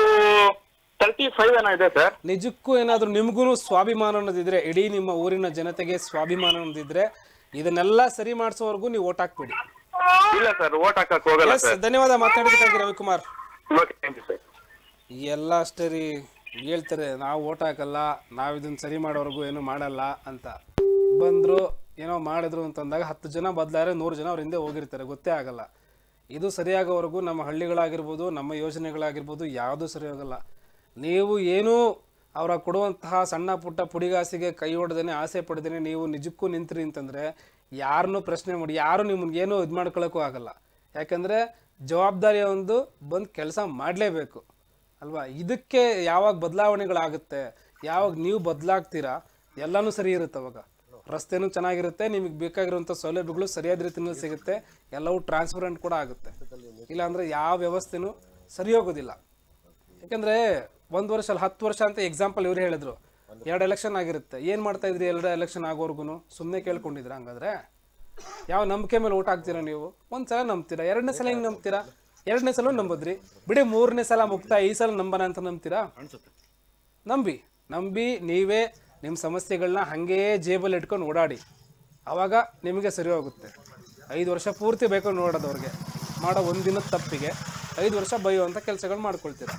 ತರ್ಟಿ ಫೈವ್ ಏನೋ ಇದೆ ಸರ್ ನಿಜಕ್ಕೂ ಏನಾದ್ರು ನಿಮ್ಗೂ ಸ್ವಾಭಿಮಾನ ಅನ್ನೋದಿದ್ರೆ ಇಡೀ ನಿಮ್ಮ ಊರಿನ ಜನತೆಗೆ ಸ್ವಾಭಿಮಾನ ಅನ್ನೋದಿದ್ರೆ ಇದನ್ನೆಲ್ಲ ಸರಿ ಮಾಡಿಸೋವರೆಗೂ ನೀವು ಓಟ್ ಹಾಕ್ಬಿಡಿ ಇಲ್ಲ ಸರ್ ಓಟ್ ಹಾಕಕ್ ಹೋಗಲ್ಲ ಎಸ್ ಸರ್ ಧನ್ಯವಾದ ಮಾತಾಡೋದಕ್ಕಾಗಿ Ravikumar okay thank you sir ಎಲ್ಲ ಅಷ್ಟೇ ರೀ ಹೇಳ್ತಾರೆ ನಾವು ಓಟ್ ಹಾಕಲ್ಲ ನಾವು ಇದನ್ನ ಸರಿ ಮಾಡೋವರೆಗೂ ಏನು ಮಾಡಲ್ಲ ಅಂತ ಬಂದ್ರು ಏನೋ ಮಾಡಿದ್ರು ಅಂತಂದಾಗ ಹತ್ತು ಜನ ಬದಲಾದ್ರೆ ನೂರು ಜನ ಅವ್ರ ಹಿಂದೆ ಹೋಗಿರ್ತಾರೆ ಗೊತ್ತೇ ಆಗಲ್ಲ ಇದು ಸರಿಯಾಗೋವರೆಗೂ ನಮ್ಮ ಹಳ್ಳಿಗಳಾಗಿರ್ಬೋದು ನಮ್ಮ ಯೋಜನೆಗಳಾಗಿರ್ಬೋದು ಯಾವುದೂ ಸರಿ ಹೋಗಲ್ಲ ನೀವು ಏನೂ ಅವರ ಕೊಡುವಂತಹ ಸಣ್ಣ ಪುಟ್ಟ ಪುಡಿಗಾಸಿಗೆ ಕೈ ಹೊಡೆದೇನೆ ಆಸೆ ಪಡೆದೇನೆ ನೀವು ನಿಜಕ್ಕೂ ನಿಂತ್ರಿ ಅಂತಂದರೆ ಯಾರನ್ನೂ ಪ್ರಶ್ನೆ ಮಾಡಿ ಯಾರು ನಿಮ್ಮನ್ನ ಏನೂ ಇದು ಮಾಡ್ಕೊಳ್ಳೋಕ್ಕೂ ಆಗಲ್ಲ ಯಾಕಂದರೆ ಜವಾಬ್ದಾರಿಯ ಒಂದು ಬಂದು ಕೆಲಸ ಮಾಡಲೇಬೇಕು ಅಲ್ವಾ ಇದಕ್ಕೆ ಯಾವಾಗ ಬದಲಾವಣೆಗಳಾಗುತ್ತೆ ಯಾವಾಗ ನೀವು ಬದಲಾಗ್ತೀರಾ ಎಲ್ಲನೂ ಸರಿ ಇರುತ್ತೆ ಅವಾಗ ರಸ್ತೆನೂ ಚೆನ್ನಾಗಿರುತ್ತೆ ನಿಮಗೆ ಬೇಕಾಗಿರುವಂಥ ಸೌಲಭ್ಯಗಳು ಸರಿಯಾದ ರೀತಿಯಲ್ಲಿ ಸಿಗುತ್ತೆ ಎಲ್ಲವೂ ಟ್ರಾನ್ಸ್ಪರೆಂಟ್ ಕೂಡ ಆಗುತ್ತೆ ಇಲ್ಲಾಂದರೆ ಯಾವ ವ್ಯವಸ್ಥೆನೂ ಸರಿ ಹೋಗೋದಿಲ್ಲ ಯಾಕಂದರೆ ಒಂದು ವರ್ಷ ಅಲ್ಲ ಹತ್ತು ವರ್ಷ ಅಂತ ಎಕ್ಸಾಂಪಲ್ ಇವ್ರು ಹೇಳಿದ್ರು ಎರಡು ಎಲೆಕ್ಷನ್ ಆಗಿರುತ್ತೆ ಏನು ಮಾಡ್ತಾ ಇದ್ರಿ ಎರಡು ಎಲೆಕ್ಷನ್ ಆಗೋರ್ಗು ಸುಮ್ಮನೆ ಕೇಳ್ಕೊಂಡಿದ್ರ ಹಂಗಾದ್ರೆ ಯಾವ ನಂಬಿಕೆ ಮೇಲೆ ಓಟ್ ಹಾಕ್ತೀರಾ ನೀವು ಒಂದು ಸಲ ನಂಬ್ತೀರಾ ಎರಡನೇ ಸಲ ಹಿಂಗೆ ನಂಬ್ತೀರಾ ಎರಡನೇ ಸಲ ನಂಬುದ್ರಿ ಬಿಡಿ ಮೂರನೇ ಸಲ ಮುಕ್ತ ಈ ಸಲ ನಂಬನ ಅಂತ ನಂಬ್ತೀರಾ ನಂಬಿ ನಂಬಿ ನೀವೇ ನಿಮ್ಮ ಸಮಸ್ಯೆಗಳನ್ನ ಹಾಗೇ ಜೇಬಲ್ಲಿ ಇಟ್ಕೊಂಡು ಓಡಾಡಿ ಆವಾಗ ನಿಮಗೆ ಸರಿ ಹೋಗುತ್ತೆ ಐದು ವರ್ಷ ಪೂರ್ತಿ ಬೇಕು ನೋಡೋದು ಅವ್ರಿಗೆ ಮಾಡೋ ಒಂದಿನದ ತಪ್ಪಿಗೆ ಐದು ವರ್ಷ ಬೈಯುವಂಥ ಕೆಲಸಗಳು ಮಾಡ್ಕೊಳ್ತೀರಾ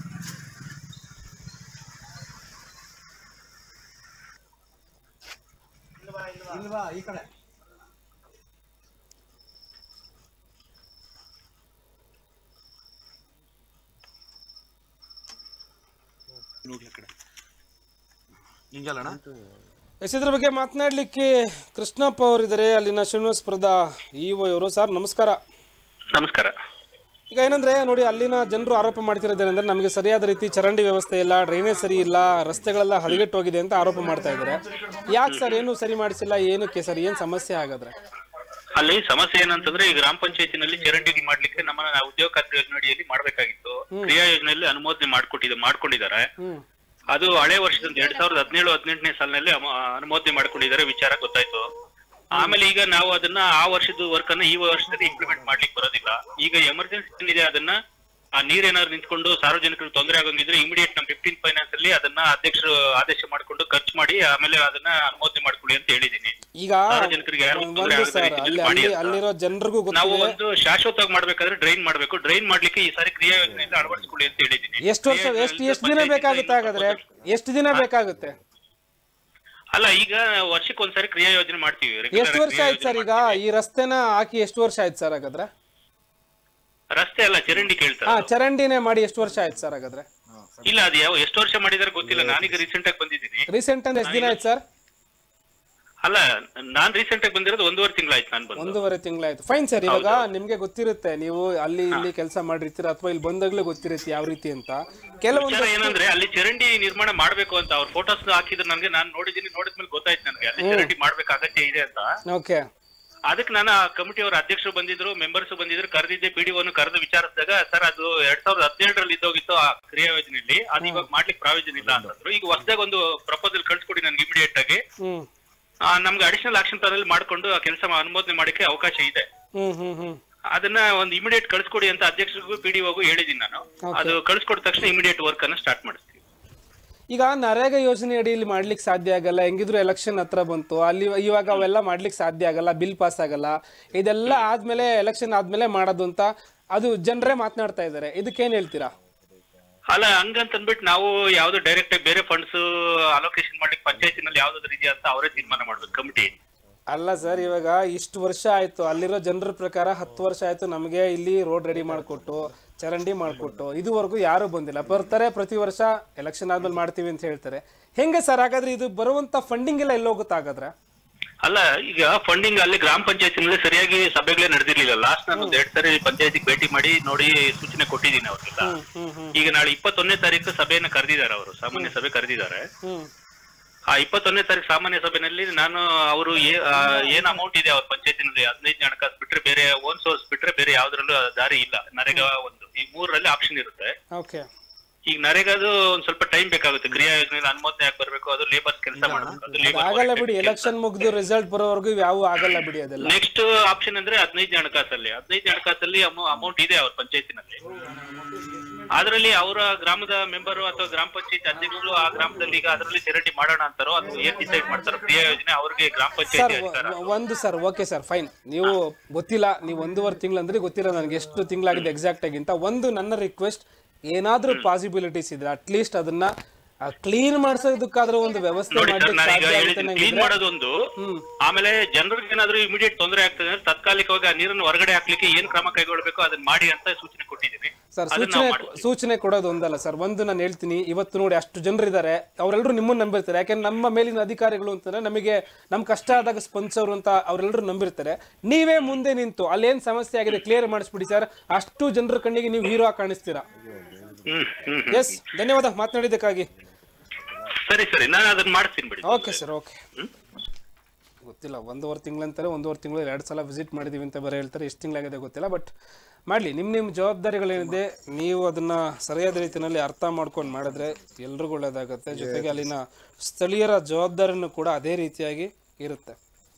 ಇಲ್ವಾ ಈ ಕಡೆ ಎಸ್ ಇದ್ರ ಬಗ್ಗೆ ಮಾತನಾಡಲಿಕ್ಕೆ ಕೃಷ್ಣಪ್ಪ ಅವರಿದ್ದಾರೆ ಅಲ್ಲಿನ ಶ್ರೀನಿವಾಸಪುರದ ಇ ಒ ಇವರು ಸರ್ ನಮಸ್ಕಾರ ನಮಸ್ಕಾರ ಈಗ ಏನಂದ್ರೆ ನೋಡಿ ಅಲ್ಲಿನ ಜನರು ಆರೋಪ ಮಾಡ್ತಿರೋದೇನೆಂದ್ರೆ ನಮಗೆ ಸರಿಯಾದ ರೀತಿ ಚರಂಡಿ ವ್ಯವಸ್ಥೆ ಇಲ್ಲ ಡ್ರೈನೇಜ್ ಸರಿ ಇಲ್ಲ ರಸ್ತೆಗಳೆಲ್ಲ ಹದಗೆಟ್ಟು ಹೋಗಿದೆ ಅಂತ ಆರೋಪ ಮಾಡ್ತಾ ಇದ್ದಾರೆ ಯಾಕೆ ಸರ್ ಏನು ಸರಿ ಮಾಡಿಸಿಲ್ಲ ಏನಕ್ಕೆ ಸರ್ ಏನು ಸಮಸ್ಯೆ ಹಾಗಾದ್ರೆ ಅಲ್ಲಿ ಸಮಸ್ಯೆ ಏನಂತಂದ್ರೆ ಈ ಗ್ರಾಮ ಪಂಚಾಯತಿನಲ್ಲಿ ಚರಂಡಿ ಮಾಡ್ಲಿಕ್ಕೆ ನಮ್ಮ ಉದ್ಯೋಗ ಖಾತ್ರಿ ಯೋಜನೆ ಅಡಿಯಲ್ಲಿ ಮಾಡ್ಬೇಕಾಗಿತ್ತು ಕ್ರಿಯಾ ಯೋಜನೆಯಲ್ಲಿ ಅನುಮೋದನೆ ಮಾಡ್ಕೊಟ್ಟಿದೆ ಮಾಡ್ಕೊಂಡಿದ್ದಾರೆ ಹ್ಮ್ ಅದು ಹಳೆ ವರ್ಷದಿಂದ ಎರಡ್ ಸಾವಿರದ ಹದಿನೇಳು ಹದಿನೆಂಟನೇ ಸಾಲಿನಲ್ಲಿ ಅಮ- ಅನುಮೋದನೆ ಮಾಡ್ಕೊಂಡಿದ್ದಾರೆ ವಿಚಾರ ಗೊತ್ತಾಯ್ತು ಆಮೇಲೆ ಈಗ ನಾವು ಅದನ್ನ ಆ ವರ್ಷದ ವರ್ಕ್ ಅನ್ನ ಈ ವರ್ಷದಲ್ಲಿ ಇಂಪ್ಲಿಮೆಂಟ್ ಮಾಡ್ಲಿಕ್ಕೆ ಬರೋದಿಲ್ಲ ಈಗ ಎಮರ್ಜೆನ್ಸಿ ಏನಿದೆ ಅದನ್ನ ಆ ನೀರೇನಾದ್ರು ನಿಂತ್ಕೊಂಡು ಸಾರ್ವಜನಿಕರಿಗೆ ತೊಂದರೆ ಆಗಂಗಿದ್ರೆ ಇಮಿಡಿಯೇಟ್ ನಮ್ಮ ಫಿಫ್ಟೀನ್ ಫೈನಾನ್ಸ್ ಅಲ್ಲಿ ಅದನ್ನ ಅಧ್ಯಕ್ಷರು ಆದೇಶ ಮಾಡ್ಕೊಂಡು ಖರ್ಚು ಮಾಡಿ ಆಮೇಲೆ ಅದನ್ನ ಅನುಮೋದನೆ ಮಾಡ್ಕೊಳ್ಳಿ ಅಂತ ಹೇಳಿದೀನಿ ಈಗ ಸಾರ್ವಜನಿಕರಿಗೆ ಯಾರಿಗೂ ತೊಂದರೆ ಒಂದು ಆಗದ ಸರ್ ರೀತಿಯಲ್ಲಿ ಅಲ್ಲಿ ಮಾಡಿ ಅಲ್ಲಿ ಅಂತ. ಅಲ್ಲಿರೋ ಜನರಿಗೂ ನಾವು ಗೊತ್ತಿದೆ ಒಂದು ಶಾಶ್ವತವಾಗಿ ಮಾಡ್ಬೇಕಾದ್ರೆ ಡ್ರೈನ್ ಮಾಡ್ಬೇಕು ಡ್ರೈನ್ ಮಾಡ್ಲಿಕ್ಕೆ ಈ ಸಾರಿ ಕ್ರಿಯಾ ಯೋಜನೆಯಿಂದ ಅಳವಡಿಸಿಕೊಳ್ಳಿ ಅಂತ ಹೇಳಿದೀನಿ ಎಷ್ಟು ವರ್ಷ ಎಷ್ಟು ಎಷ್ಟು ದಿನ ಬೇಕಾಗುತ್ತೆ ಹಾಗಾದ್ರೆ ಎಷ್ಟು ದಿನ ಬೇಕಾಗುತ್ತೆ ಅಲ್ಲ ಈಗ ವರ್ಷಕ್ಕೆ ಒಂದ್ಸರಿ ಕ್ರಿಯಾ ಯೋಜನೆ ಮಾಡ್ತೀವಿ regular ಎಷ್ಟು ವರ್ಷ ಕ್ರಿಯಾ ಆಯ್ತು ಸರ್ ಯೋಜನೆ ಈಗ ಈ ರಸ್ತೆನ ಹಾಕಿ ಎಷ್ಟು ವರ್ಷ ಆಯ್ತು ಸರ್ ಹಾಗಾದ್ರೆ ಮಾಡ್ತೀವಿ. ರಸ್ತೆ ಅಲ್ಲ ಚರಂಡಿ ಕೇಳ್ತಾರೆ ಹಾ ಚರಂಡಿನೇ ಮಾಡಿ ಎಷ್ಟು ವರ್ಷ ಆಯ್ತು ಸರ್ ಹಾಗಾದ್ರೆ ಇಲ್ಲ ಅದು ಯಾವ ಎಷ್ಟು ವರ್ಷ ಮಾಡಿದಾರೆ ಗೊತ್ತಿಲ್ಲ ನಾನೀಗ ರೀಸೆಂಟ್ ಆಗಿ ಬಂದಿದ್ದೀನಿ ರೀಸೆಂಟ್ ಅಂದ್ರೆ ಎಷ್ಟು ದಿನ ಆಯ್ತು ಸರ್ ಅಲ್ಲ ನಾನ್ ರೀಸೆಂಟ್ ಆಗಿ ಬಂದಿರೋದು ಒಂದೂವರೆ ತಿಂಗಳಾಯ್ತು ನಾನು ಬಂದು ಒಂದೂವರೆ ತಿಂಗಳಾಯ್ತು ಫೈನ್ ಸರ್ ಇವಾಗ ನಿಮ್ಗೆ ಗೊತ್ತಿರುತ್ತೆ ನೀವು ಅಲ್ಲಿ ಇಲ್ಲಿ ಕೆಲಸ ಮಾಡಿರ್ತೀರ ಅಥವಾ ಇಲ್ಲಿ ಬಂದಾಗ್ಲೇ ಗೊತ್ತಿರುತ್ತೆ ಯಾವ ರೀತಿ ಅಂತ ಕೆಲವೊಂದು ವಿಚಾರ ಏನಂದ್ರೆ ಅಲ್ಲಿ ಚರಂಡಿ ನಿರ್ಮಾಣ ಮಾಡ್ಬೇಕು ಅಂತ ಅವ್ರ ಫೋಟೋಸ್ ಹಾಕಿದ್ರೆ ನನಗೆ ನಾನು ನೋಡಿದ್ದೀನಿ ನೋಡಿದ್ಮೇಲೆ ಗೊತ್ತಾಯ್ತು ನನಗೆ ಅಲ್ಲಿ ಚರಂಡಿ ಮಾಡ್ಬೇಕು ಅಗತ್ಯ ಇದೆ ಅಂತ ಓಕೆ ಅದಕ್ಕೆ ನಾನು ಆ ಕಮಿಟಿ ಅವರ ಅಧ್ಯಕ್ಷರು ಬಂದಿದ್ರು ಮೆಂಬರ್ಸ್ ಬಂದಿದ್ರು ಕರೆದಿದ್ದೆ ಪಿಡಿಒನು ಕರೆದು ವಿಚಾರಿಸಿದಾಗ ಸರ್ ಅದು ಎರಡ್ ಸಾವಿರದ ಹದಿನೇಳರಲ್ಲಿ ಇದ್ದೋಗಿತ್ತು ಆ ಕ್ರಿಯಾ ಯೋಜನೆಯಲ್ಲಿ ಅದು ಇವಾಗ ಮಾಡ್ಲಿಕ್ಕೆ ಪ್ರಾವಿಷನ್ ಇಲ್ಲ ಅಂತಂದ್ರು ಈಗ ಹೊಸದಾಗ ಒಂದು ಪ್ರಪೋಸಲ್ ಕಳ್ಸಿಕೊಡಿ ನನ್ಗೆ ಇಮಿಡಿಯೇಟ್ ಆಗಿ ಹ್ಮ್ ಆ, ನಮ್ಗೆ ಅಡಿಷನಲ್ ಆಕ್ಷನ್ ಪ್ಲಾನ್ ಅಲ್ಲಿ ಮಾಡ್ಕೊಂಡು ಆ ಕೆಲಸ ಅನುಮೋದನೆ ಮಾಡಕ್ಕೆ ಅವಕಾಶ ಇದೆ ಹ್ಮ್ ಹ್ಮ್ ಹ್ಮ್ ಅದನ್ನ ಒಂದು ಇಮಿಡಿಯೇಟ್ ಕಳ್ಸಿಕೊಡಿ ಅಂತ ಅಧ್ಯಕ್ಷರಿಗೂ ಪಿಡಿಒಗೂ ಹೇಳಿದೀನಿ ನಾನು ಅದು ಕಳ್ಸಿಕೊಟ್ಟ ತಕ್ಷಣ ಇಮಿಡಿಯೇಟ್ ವರ್ಕ್ ಅನ್ನ ಸ್ಟಾರ್ಟ್ ಮಾಡಿಸ್ತೀವಿ ಈಗ ನರೇಗಾ ಯೋಜನೆ ಅಡಿಯಲ್ಲಿ ಮಾಡ್ಲಿಕ್ಕೆ ಸಾಧ್ಯ ಆಗಲ್ಲ ಹೆಂಗಿದ್ರು ಎಲೆಕ್ಷನ್ ಹತ್ರ ಬಂತು ಅಲ್ಲಿ ಇವಾಗ ಅವೆಲ್ಲ ಮಾಡ್ಲಿಕ್ಕೆ ಸಾಧ್ಯ ಆಗಲ್ಲ ಬಿಲ್ ಪಾಸ್ ಆಗಲ್ಲ ಇದೆಲ್ಲ ಆದ್ಮೇಲೆ ಎಲೆಕ್ಷನ್ ಆದ್ಮೇಲೆ ಮಾಡೋದು ಅಂತ ಅದು ಜನರೇ ಮಾತನಾಡ್ತಾ ಇದ್ದಾರೆ ಇದಕ್ಕೇನ್ ಹೇಳ್ತೀರಾ ಅಲ್ಲ ಹಂಗಂತ ಅಂದ್ಬಿಟ್ಟು ನಾವು ಯಾವ್ದು ಡೈರೆಕ್ಟ್ ಆಗಿ ಬೇರೆ ಫಂಡ್ಸ್ ಅಲೋಕೇಶನ್ ಮಾಡ್ಲಿಕ್ಕೆ ಪಂಚಾಯತಿನಲ್ಲಿ ಯಾವ್ದಾದ್ರು ಇದೆಯಾ ಅಂತ ಅವರೇ ತೀರ್ಮಾನ ಮಾಡ್ಬೇಕು ಕಮಿಟಿ ಅಲ್ಲ ಸರ್ ಇವಾಗ ಇಷ್ಟು ವರ್ಷ ಆಯ್ತು ಅಲ್ಲಿರೋ ಜನರ ಪ್ರಕಾರ ಹತ್ತು ವರ್ಷ ಆಯ್ತು ನಮಗೆ ಇಲ್ಲಿ ರೋಡ್ ರೆಡಿ ಮಾಡಿಕೊಟ್ಟು ಚರಂಡಿ ಮಾಡಿಕೊಟ್ಟು ಇದುವರೆಗೂ ಯಾರು ಬಂದಿಲ್ಲ ಬರ್ತಾರೆ ಪ್ರತಿ ವರ್ಷ ಎಲೆಕ್ಷನ್ ಆದ್ಮೇಲೆ ಮಾಡ್ತೀವಿ ಅಂತ ಹೇಳ್ತಾರೆ ಹೆಂಗೆ ಸರ್ ಹಾಗಾದ್ರೆ ಇದು ಬರುವಂತ ಫಂಡಿಂಗ್ ಎಲ್ಲ ಎಲ್ಲೋಗುತ್ತೆ ಹಾಗಾದ್ರೆ ಅಲ್ಲ ಈಗ ಫಂಡಿಂಗ್ ಅಲ್ಲಿ ಗ್ರಾಮ ಪಂಚಾಯತಿನಲ್ಲಿ ಸರಿಯಾಗಿ ಸಭೆಗಳೇ ನಡೆದಿರ್ಲಿಲ್ಲ ಲಾಸ್ಟ್ ನಾನು ಒಂದ್ ಎರಡ್ ಸರಿ ಪಂಚಾಯತಿಗೆ ಭೇಟಿ ಮಾಡಿ ನೋಡಿ ಸೂಚನೆ ಕೊಟ್ಟಿದ್ದೀನಿ ಅವ್ರಿಗೆಲ್ಲ ಹ್ಮ್ ಹ್ಮ್ ಈಗ ನಾಳೆ ಇಪ್ಪತ್ತೊಂದನೇ ತಾರೀಕು ಸಭೆಯನ್ನ ಕರೆದಿದ್ದಾರೆ ಅವರು ಸಾಮಾನ್ಯ ಸಭೆ ಕರೆದಿದ್ದಾರೆ ಹ್ಮ್ ಆ ಇಪ್ಪತ್ತೊಂದನೇ ತಾರೀಕು ಸಾಮಾನ್ಯ ಸಭೆಯಲ್ಲಿ ನಾನು ಅವರು ಏನ್ ಅಮೌಂಟ್ ಇದೆ ಅವ್ರ ಪಂಚಾಯತಿನಲ್ಲಿ ಹದಿನೈದು ಹಣಕಾಸು ಬಿಟ್ರೆ ಬೇರೆ ಓನ್ ಸೋರ್ಸ್ ಬಿಟ್ರೆ ಬೇರೆ ಯಾವ್ದ್ರಲ್ಲೂ ದಾರಿ ಇಲ್ಲ ನರೇಗಾ ಒಂದು ಈ ಮೂರರಲ್ಲಿ ಆಪ್ಷನ್ ಇರುತ್ತೆ ಓಕೆ ಈಗ ನರೇಗಾದು ಒಂದ್ ಸ್ವಲ್ಪ ಟೈಮ್ ಬೇಕಾಗುತ್ತೆ ಕ್ರಿಯಾ ಯೋಜನೆಯಲ್ಲಿ ಅನುಮೋದನೆ ಯಾಕೆ ಬರ್ಬೇಕು ಅದು ಲೇಬರ್ಸ್ ಕೆಲಸ ಮಾಡಬೇಕು ಅದು ಆಗಲ್ಲ ಲೇಬರ್ ಬಿಡಿ ಎಲೆಕ್ಷನ್ ಮುಗ್ದು ರಿಸಲ್ಟ್ ಬರೋವರೆಗೂ ಯಾವ ಆಗಲ್ಲ ಬಿಡಿ ಅದೆಲ್ಲ ನೆಕ್ಸ್ಟ್ ಆಪ್ಷನ್ ಅಂದ್ರೆ ಹದಿನೈದು ಹಣಕಾಸಲ್ಲಿ ಹದಿನೈದು ಹಣಕಾಸಲ್ಲಿ ಅಮೌಂಟ್ ಇದೆ ಅವ್ರ ಪಂಚಾಯತಿನಲ್ಲಿ ಅದರಲ್ಲಿ ಅವರ ಗ್ರಾಮದ ಮೆಂಬರ್ ಅಥವಾ ಗ್ರಾಮ ಪಂಚಾಯತ್ ಅಧ್ಯಕ್ಷರು ಆ ಗ್ರಾಮದಲ್ಲಿ ಈಗ ಅದರಲ್ಲಿ ಚರಂಡಿ ಮಾಡೋಣ ಅಂತಾರೋ ಅದು ಏನ್ ಡಿಸೈಡ್ ಮಾಡ್ತಾರೋ ಕ್ರಿಯಾ ಯೋಜನೆ ಅವ್ರಿಗೆ ಗ್ರಾಮ ಸರ್ ಪಂಚಾಯತಿ ಅಧಿಕಾರ ಒಂದು ಸರ್ ಓಕೆ ಸರ್ ಫೈನ್ ನೀವು ಗೊತ್ತಿಲ್ಲ ನೀವು ಒಂದೂವರೆ ತಿಂಗಳು ಅಂದ್ರೆ ಗೊತ್ತಿಲ್ಲ ನನಗೆ ಎಷ್ಟು ತಿಂಗಳಾಗಿದೆ ಎಕ್ಸಾಕ್ಟ್ ಆಗಿ ಅಂತ ಒಂದು ನನ್ನ ರಿಕ್ವೆಸ್ಟ್ ಏನಾದ್ರೂ ಪಾಸಿಬಿಲಿಟೀಸ್ ಇದೆ ಅಟ್ಲೀಸ್ಟ್ ಅದನ್ನ ಕ್ಲೀನ್ ಮಾಡಿಸೋದಕ್ಕಾದ್ರೂ ಒಂದು ವ್ಯವಸ್ಥೆ ನೋಡಿ ಸರ್ ಮಾಡ್ಲಿಕ್ಕೆ ನಾನೀಗ ಸಾಧ್ಯ ಆಗುತ್ತೆ ಹೇಳಿದ್ದೀನಿ ಕ್ಲೀನ್ ನಂಗಿದ್ರೆ ಮಾಡೋದೊಂದು ಆಮೇಲೆ ಜನರಿಗೆ ಏನಾದ್ರೂ ಇಮಿಡಿಯೇಟ್ ತೊಂದರೆ ಆಗ್ತದೆ ಅಂದ್ರೆ ತಾತ್ಕಾಲಿಕವಾಗಿ ಆ ನೀರನ್ನು ಹೊರಗಡೆ ಹಾಕ್ಲಿಕ್ಕೆ ಏನ್ ಕ್ರಮ ಕೈಗೊಳ್ಬೇಕು ಅದನ್ನ ಮಾಡಿ ಅಂತ ಸೂಚನೆ ಕೊಟ್ಟಿದ್ದೀನಿ ಸರ್ ಅದನ್ನ ಸೂಚನೆ ನಾವು ಮಾಡ್ತೀವಿ. ಸೂಚನೆ ಕೊಡೋದು ಒಂದಲ್ಲ ಸರ್ ಒಂದು ನಾನು ಹೇಳ್ತೀನಿ ಇವತ್ತು ನೋಡಿ ಅಷ್ಟು ಜನರಿದ್ದಾರೆ ಅವರೆಲ್ಲರೂ ನಿಮ್ಮನ್ನು ನಂಬಿರ್ತಾರೆ ಯಾಕೆಂದ್ರೆ ನಮ್ಮ ಮೇಲಿನ ಅಧಿಕಾರಿಗಳು ಅಂತಂದ್ರೆ ನಮಗೆ ನಮ್ಮ ಕಷ್ಟ ಆದಾಗ ಸ್ಪಂದಿಸೋರು ಅಂತ ಅವರೆಲ್ಲರೂ ನಂಬಿರ್ತಾರೆ ನೀವೇ ಮುಂದೆ ನಿಂತು ಅಲ್ಲೇನ್ ಸಮಸ್ಯೆ ಆಗಿದೆ ಕ್ಲಿಯರ್ ಮಾಡಿಸ್ಬಿಡಿ ಸರ್ ಅಷ್ಟು ಜನರ ಕಣ್ಣಿಗೆ ನೀವು ಹೀರೋ ಆಗಿ ಕಾಣಿಸ್ತೀರಾ ಹ್ಮ್ ಹ್ಮ್ ಹ್ಮ್. ಎಸ್ ಧನ್ಯವಾದ ಮಾತನಾಡಿದ್ದಕ್ಕಾಗಿ ಸರಿ ಸರಿ ನಾನು ಅದನ್ನ ಮಾಡ್ತೀನಿ ಬಿಡಿ ಓಕೆ ಸರ್ ಓಕೆ ಗೊತ್ತಿಲ್ಲ ಒಂದೂವರೆ ತಿಂಗಳಂತಾರೆ ಒಂದೂವರೆ ತಿಂಗಳು ಎರಡು ಸಲ ವಿಸಿಟ್ ಮಾಡಿದೀವಿ ಅಂತ ಬರೀ ಹೇಳ್ತಾರೆ ಎಷ್ಟು ತಿಂಗಳಾಗಿದೆ ಗೊತ್ತಿಲ್ಲ ಬಟ್ ಮಾಡಲಿ ನಿಮ್ಮ ನಿಮ್ಮ ಜವಾಬ್ದಾರಿಗಳೇನಿದೆ ನೀವು ಅದನ್ನು ಸರಿಯಾದ ರೀತಿಯಲ್ಲಿ ಅರ್ಥ ಮಾಡ್ಕೊಂಡು ಮಾಡಿದ್ರೆ ಎಲ್ರಿಗೂ ಒಳ್ಳೇದಾಗುತ್ತೆ ಜೊತೆಗೆ ಅಲ್ಲಿನ ಸ್ಥಳೀಯರ ಜವಾಬ್ದಾರಿನೂ ಕೂಡ ಅದೇ ರೀತಿಯಾಗಿ ಇರುತ್ತೆ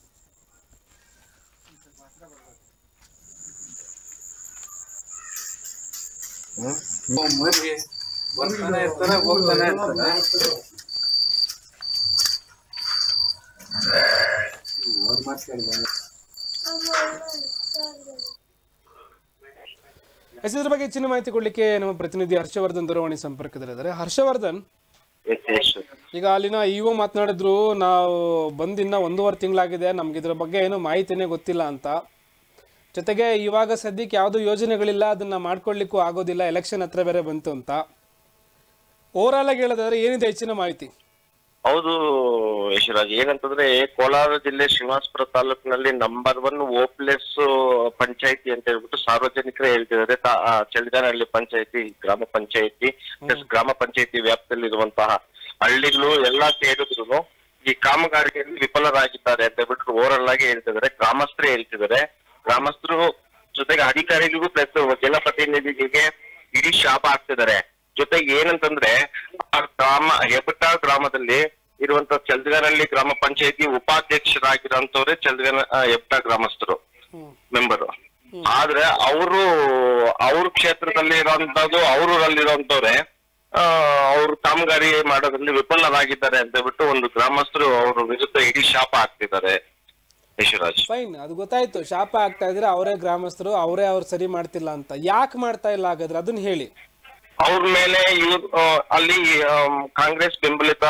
ಎಸ್ ಇದ್ರ ಬಗ್ಗೆ ಹೆಚ್ಚಿನ ಮಾಹಿತಿ ಕೊಡಲಿಕ್ಕೆ ನಮ್ಮ ಪ್ರತಿನಿಧಿ ಹರ್ಷವರ್ಧನ್ ದೂರವಾಣಿ ಸಂಪರ್ಕದಲ್ಲಿದ್ದಾರೆ ಹರ್ಷವರ್ಧನ್ ಈಗ ಅಲ್ಲಿನ ಇಒ ಮಾತನಾಡಿದ್ರು ನಾವು ಬಂದಿನ್ನ ಒಂದೂವರೆ ತಿಂಗಳಾಗಿದೆ ನಮ್ಗೆ ಇದ್ರ ಬಗ್ಗೆ ಏನು ಮಾಹಿತಿನೇ ಗೊತ್ತಿಲ್ಲ ಅಂತ ಜೊತೆಗೆ ಇವಾಗ ಸದ್ಯಕ್ಕೆ ಯಾವುದೂ ಯೋಜನೆಗಳಿಲ್ಲ ಅದನ್ನ ಮಾಡ್ಕೊಳ್ಳಿಕ್ಕೂ ಆಗೋದಿಲ್ಲ ಎಲೆಕ್ಷನ್ ಹತ್ರ ಬೇರೆ ಬಂತು ಅಂತ ಓವರಾಲ್ ಆಗಿ ಹೇಳೋದಾದ್ರೆ ಏನಿದೆ ಹೆಚ್ಚಿನ ಮಾಹಿತಿ ಹೌದು ಯಶರಾಜ್ ಏನಂತಂದ್ರೆ ಕೋಲಾರ ಜಿಲ್ಲೆ ಶ್ರೀನಿವಾಸಪುರ ತಾಲೂಕಿನಲ್ಲಿ ನಂಬರ್ ಒನ್ ಓಪ್ಲೆಸ್ ಪಂಚಾಯತಿ ಅಂತ ಹೇಳ್ಬಿಟ್ಟು ಸಾರ್ವಜನಿಕರೇ ಹೇಳ್ತಿದ್ದಾರೆ ತಾ- ಆ, ಚಳಿಗಾನಹಳ್ಳಿ ಪಂಚಾಯತಿ ಗ್ರಾಮ ಪಂಚಾಯತಿ ಪ್ಲಸ್ ಗ್ರಾಮ ಪಂಚಾಯತಿ ವ್ಯಾಪ್ತಿಯಲ್ಲಿರುವಂತಹ ಹಳ್ಳಿಗಳು ಎಲ್ಲಾ ಸೇರಿದ್ರು ಈ ಕಾಮಗಾರಿಕೆಯಲ್ಲಿ ವಿಫಲರಾಗಿದ್ದಾರೆ ಅಂತ ಹೇಳ್ಬಿಟ್ಟು ಓರಲ್ ಆಗಿ ಹೇಳ್ತಿದ್ದಾರೆ ಗ್ರಾಮಸ್ಥರೇ ಹೇಳ್ತಿದ್ದಾರೆ ಗ್ರಾಮಸ್ಥರು ಜೊತೆಗೆ ಅಧಿಕಾರಿಗಳಿಗೂ ಪ್ಲಸ್ ಜನಪ್ರತಿನಿಧಿಗಳಿಗೆ ಇಡೀ ಶಾಪ ಹಾಕ್ತಿದ್ದಾರೆ ಜೊತೆಗೆ ಏನಂತಂದ್ರೆ ಆ ಗ್ರಾಮ ಹೆಬಟ ಗ್ರಾಮದಲ್ಲಿ ಇರುವಂತ ಚಲ್ದಗನಹಳ್ಳಿ ಗ್ರಾಮ ಪಂಚಾಯತಿ ಉಪಾಧ್ಯಕ್ಷರಾಗಿರೋಂಥವ್ರೆ ಚಲ್ದಗನ ಹೆಬಟ ಗ್ರಾಮಸ್ಥರು ಮೆಂಬರು ಆದ್ರೆ ಅವರು ಅವ್ರ ಕ್ಷೇತ್ರದಲ್ಲಿ ಇರೋಂಥದ್ದು ಅವ್ರೂರಲ್ಲಿರೋಂಥವ್ರೆ ಆ ಅವ್ರು ಕಾಮಗಾರಿ ಮಾಡೋದ್ರಲ್ಲಿ ವಿಫಲರಾಗಿದ್ದಾರೆ ಅಂತ ಹೇಳ್ಬಿಟ್ಟು ಒಂದು ಗ್ರಾಮಸ್ಥರು ಅವ್ರ ವಿರುದ್ಧ ಇಡೀ ಶಾಪ ಹಾಕ್ತಿದ್ದಾರೆ ಯಶರಾಜ್ ಫೈನ್ ಅದು ಗೊತ್ತಾಯ್ತು ಶಾಪ ಆಗ್ತಾ ಇದ್ರೆ ಅವರೇ ಗ್ರಾಮಸ್ಥರು ಅವರೇ ಅವ್ರು ಸರಿ ಮಾಡ್ತಿಲ್ಲ ಅಂತ ಯಾಕೆ ಮಾಡ್ತಾ ಇಲ್ಲ ಹಾಗಾದ್ರೆ ಅದನ್ನ ಹೇಳಿ ಅವ್ರ ಮೇಲೆ ಇವ್ರು ಆ, ಅಲ್ಲಿ ಆಮ್, ಕಾಂಗ್ರೆಸ್ ಬೆಂಬಲಿತ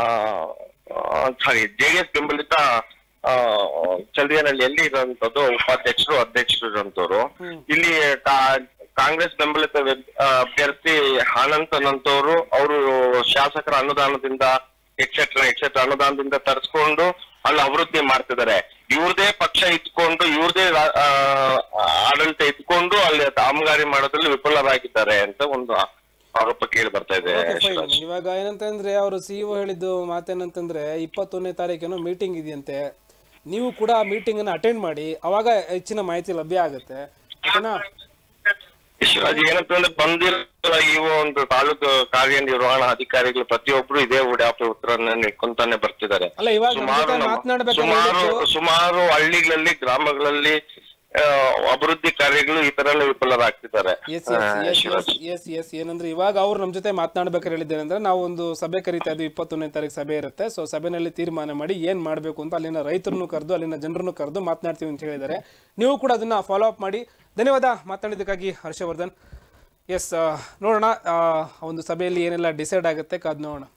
ಸಾರಿ ಜೆಡಿಎಸ್ ಬೆಂಬಲಿತ ಚಂದ್ರನಹಳ್ಳಿಯಲ್ಲಿ ಇರುವಂತದ್ದು ಉಪಾಧ್ಯಕ್ಷರು ಅಧ್ಯಕ್ಷರು ಇರುವಂತವ್ರು ಇಲ್ಲಿ ಕಾ- ಕಾಂಗ್ರೆಸ್ ಬೆಂಬಲಿತ ವ್ಯ- ಆ, ಅಭ್ಯರ್ಥಿ ಅನಂತ್ ಅನ್ನಂತವ್ರು ಅವರು ಶಾಸಕರ ಅನುದಾನದಿಂದ ಎಕ್ಸೆಟ್ರಾ ಎಕ್ಸೆಟ್ರಾ ಅನುದಾನದಿಂದ ತರಿಸ್ಕೊಂಡು ಅಲ್ಲಿ ಅಭಿವೃದ್ಧಿ ಮಾಡ್ತಿದ್ದಾರೆ ಇವ್ರದೇ ಪಕ್ಷ ಇಟ್ಕೊಂಡು ಇವ್ರದೇ ರಾ- ಆ, ಆಡಳಿತ ಇಟ್ಕೊಂಡು ಅಲ್ಲಿ ಕಾಮಗಾರಿ ಮಾಡೋದ್ರಲ್ಲಿ ವಿಫಲರಾಗಿದ್ದಾರೆ ಅಂತ ಒಂದು ಆರೋಪ ಕೇಳಿ ಬರ್ತಾ ಇದೆ Okay, fine. ಶಿವರಾಜ್. ಇವಾಗ ಏನಂತಂದ್ರೆ ಅವರು ಸಿಇಒ ಹೇಳಿದ್ದು ಮಾತೇನಂತಂದ್ರೆ ಇಪ್ಪತ್ತೊಂದನೇ ತಾರೀಕೇನೋ ಮೀಟಿಂಗ್ ಇದೆಯಂತೆ ನೀವು ಕೂಡ ಆ ಮೀಟಿಂಗ್ ಅನ್ನ ಅಟೆಂಡ್ ಮಾಡಿ ಅವಾಗ ಹೆಚ್ಚಿನ ಮಾಹಿತಿ ಲಭ್ಯ ಆಗುತ್ತೆ ಓಕೆನಾ ಶಿವರಾಜ್ ಏನಂತಂದ್ರೆ ಬಂದಿರೋ ಈ ಒಂದು ತಾಲೂಕು ಕಾರ್ಯನಿರ್ವಹಣಾ ಅಧಿಕಾರಿಗಳು ಪ್ರತಿಯೊಬ್ರು ಇದೇ ಉಡಾಫೆ ಉತ್ತರನ್ನ ಇಟ್ಕೊಂತಾನೆ ಬರ್ತಿದ್ದಾರೆ ಅಲ್ಲ ಇವಾಗ ನಮ್ಮ ಸುಮಾರು ಜೊತೆ ನಮ್ಮ- ಮಾತನಾಡ್ಬೇಕಾದ್ರೆ ಸುಮಾರು ಹೇಳಿದ್ದು- ಸುಮಾರು ಹಳ್ಳಿಗಳಲ್ಲಿ ಗ್ರಾಮಗಳಲ್ಲಿ ಆ, ಅಭಿವೃದ್ಧಿ ಕಾರ್ಯಗಳು ಈ ತರ ಎಲ್ಲ ವಿಫಲರಾಗ್ತಿದ್ದಾರೆ ಎಸ್ ಆ, ಎಸ್ ಶಿವರಾಜ್. ಎಸ್ ಎಸ್ ಏನಂದ್ರೆ ಇವಾಗ ಅವ್ರು ನಮ್ಮ ಜೊತೆ ಮಾತನಾಡ್ಬೇಕಾದ್ರೆ ಹೇಳಿದ್ದೇನೆ ಅಂದ್ರೆ ನಾವು ಒಂದು ಸಭೆ ಕರಿತಾ ಇದ್ವಿ ಇಪ್ಪತ್ತೊಂದನೇ ತಾರೀಕು ಸಭೆ ಇರುತ್ತೆ ಸೊ ಸಭೆನಲ್ಲಿ ತೀರ್ಮಾನ ಮಾಡಿ ಏನ್ ಮಾಡಬೇಕು ಅಂತ ಅಲ್ಲಿನ ರೈತರನ್ನು ಕರೆದು ಅಲ್ಲಿನ ಜನರನ್ನು ಕರೆದು ಮಾತನಾಡ್ತೀವಿ ಅಂತ ಹೇಳಿದ್ದಾರೆ ನೀವು ಕೂಡ ಅದನ್ನ ಫಾಲೋ ಅಪ್ ಮಾಡಿ ಧನ್ಯವಾದ ಮಾತನಾಡಿದ್ದಕ್ಕಾಗಿ ಹರ್ಷವರ್ಧನ್ ಎಸ್ ನೋಡೋಣ ಆ, ಒಂದು ಸಭೆಯಲ್ಲಿ ಏನೆಲ್ಲ ಡಿಸೈಡ್ ಆಗುತ್ತೆ ಕಾದ್ ನೋಡೋಣ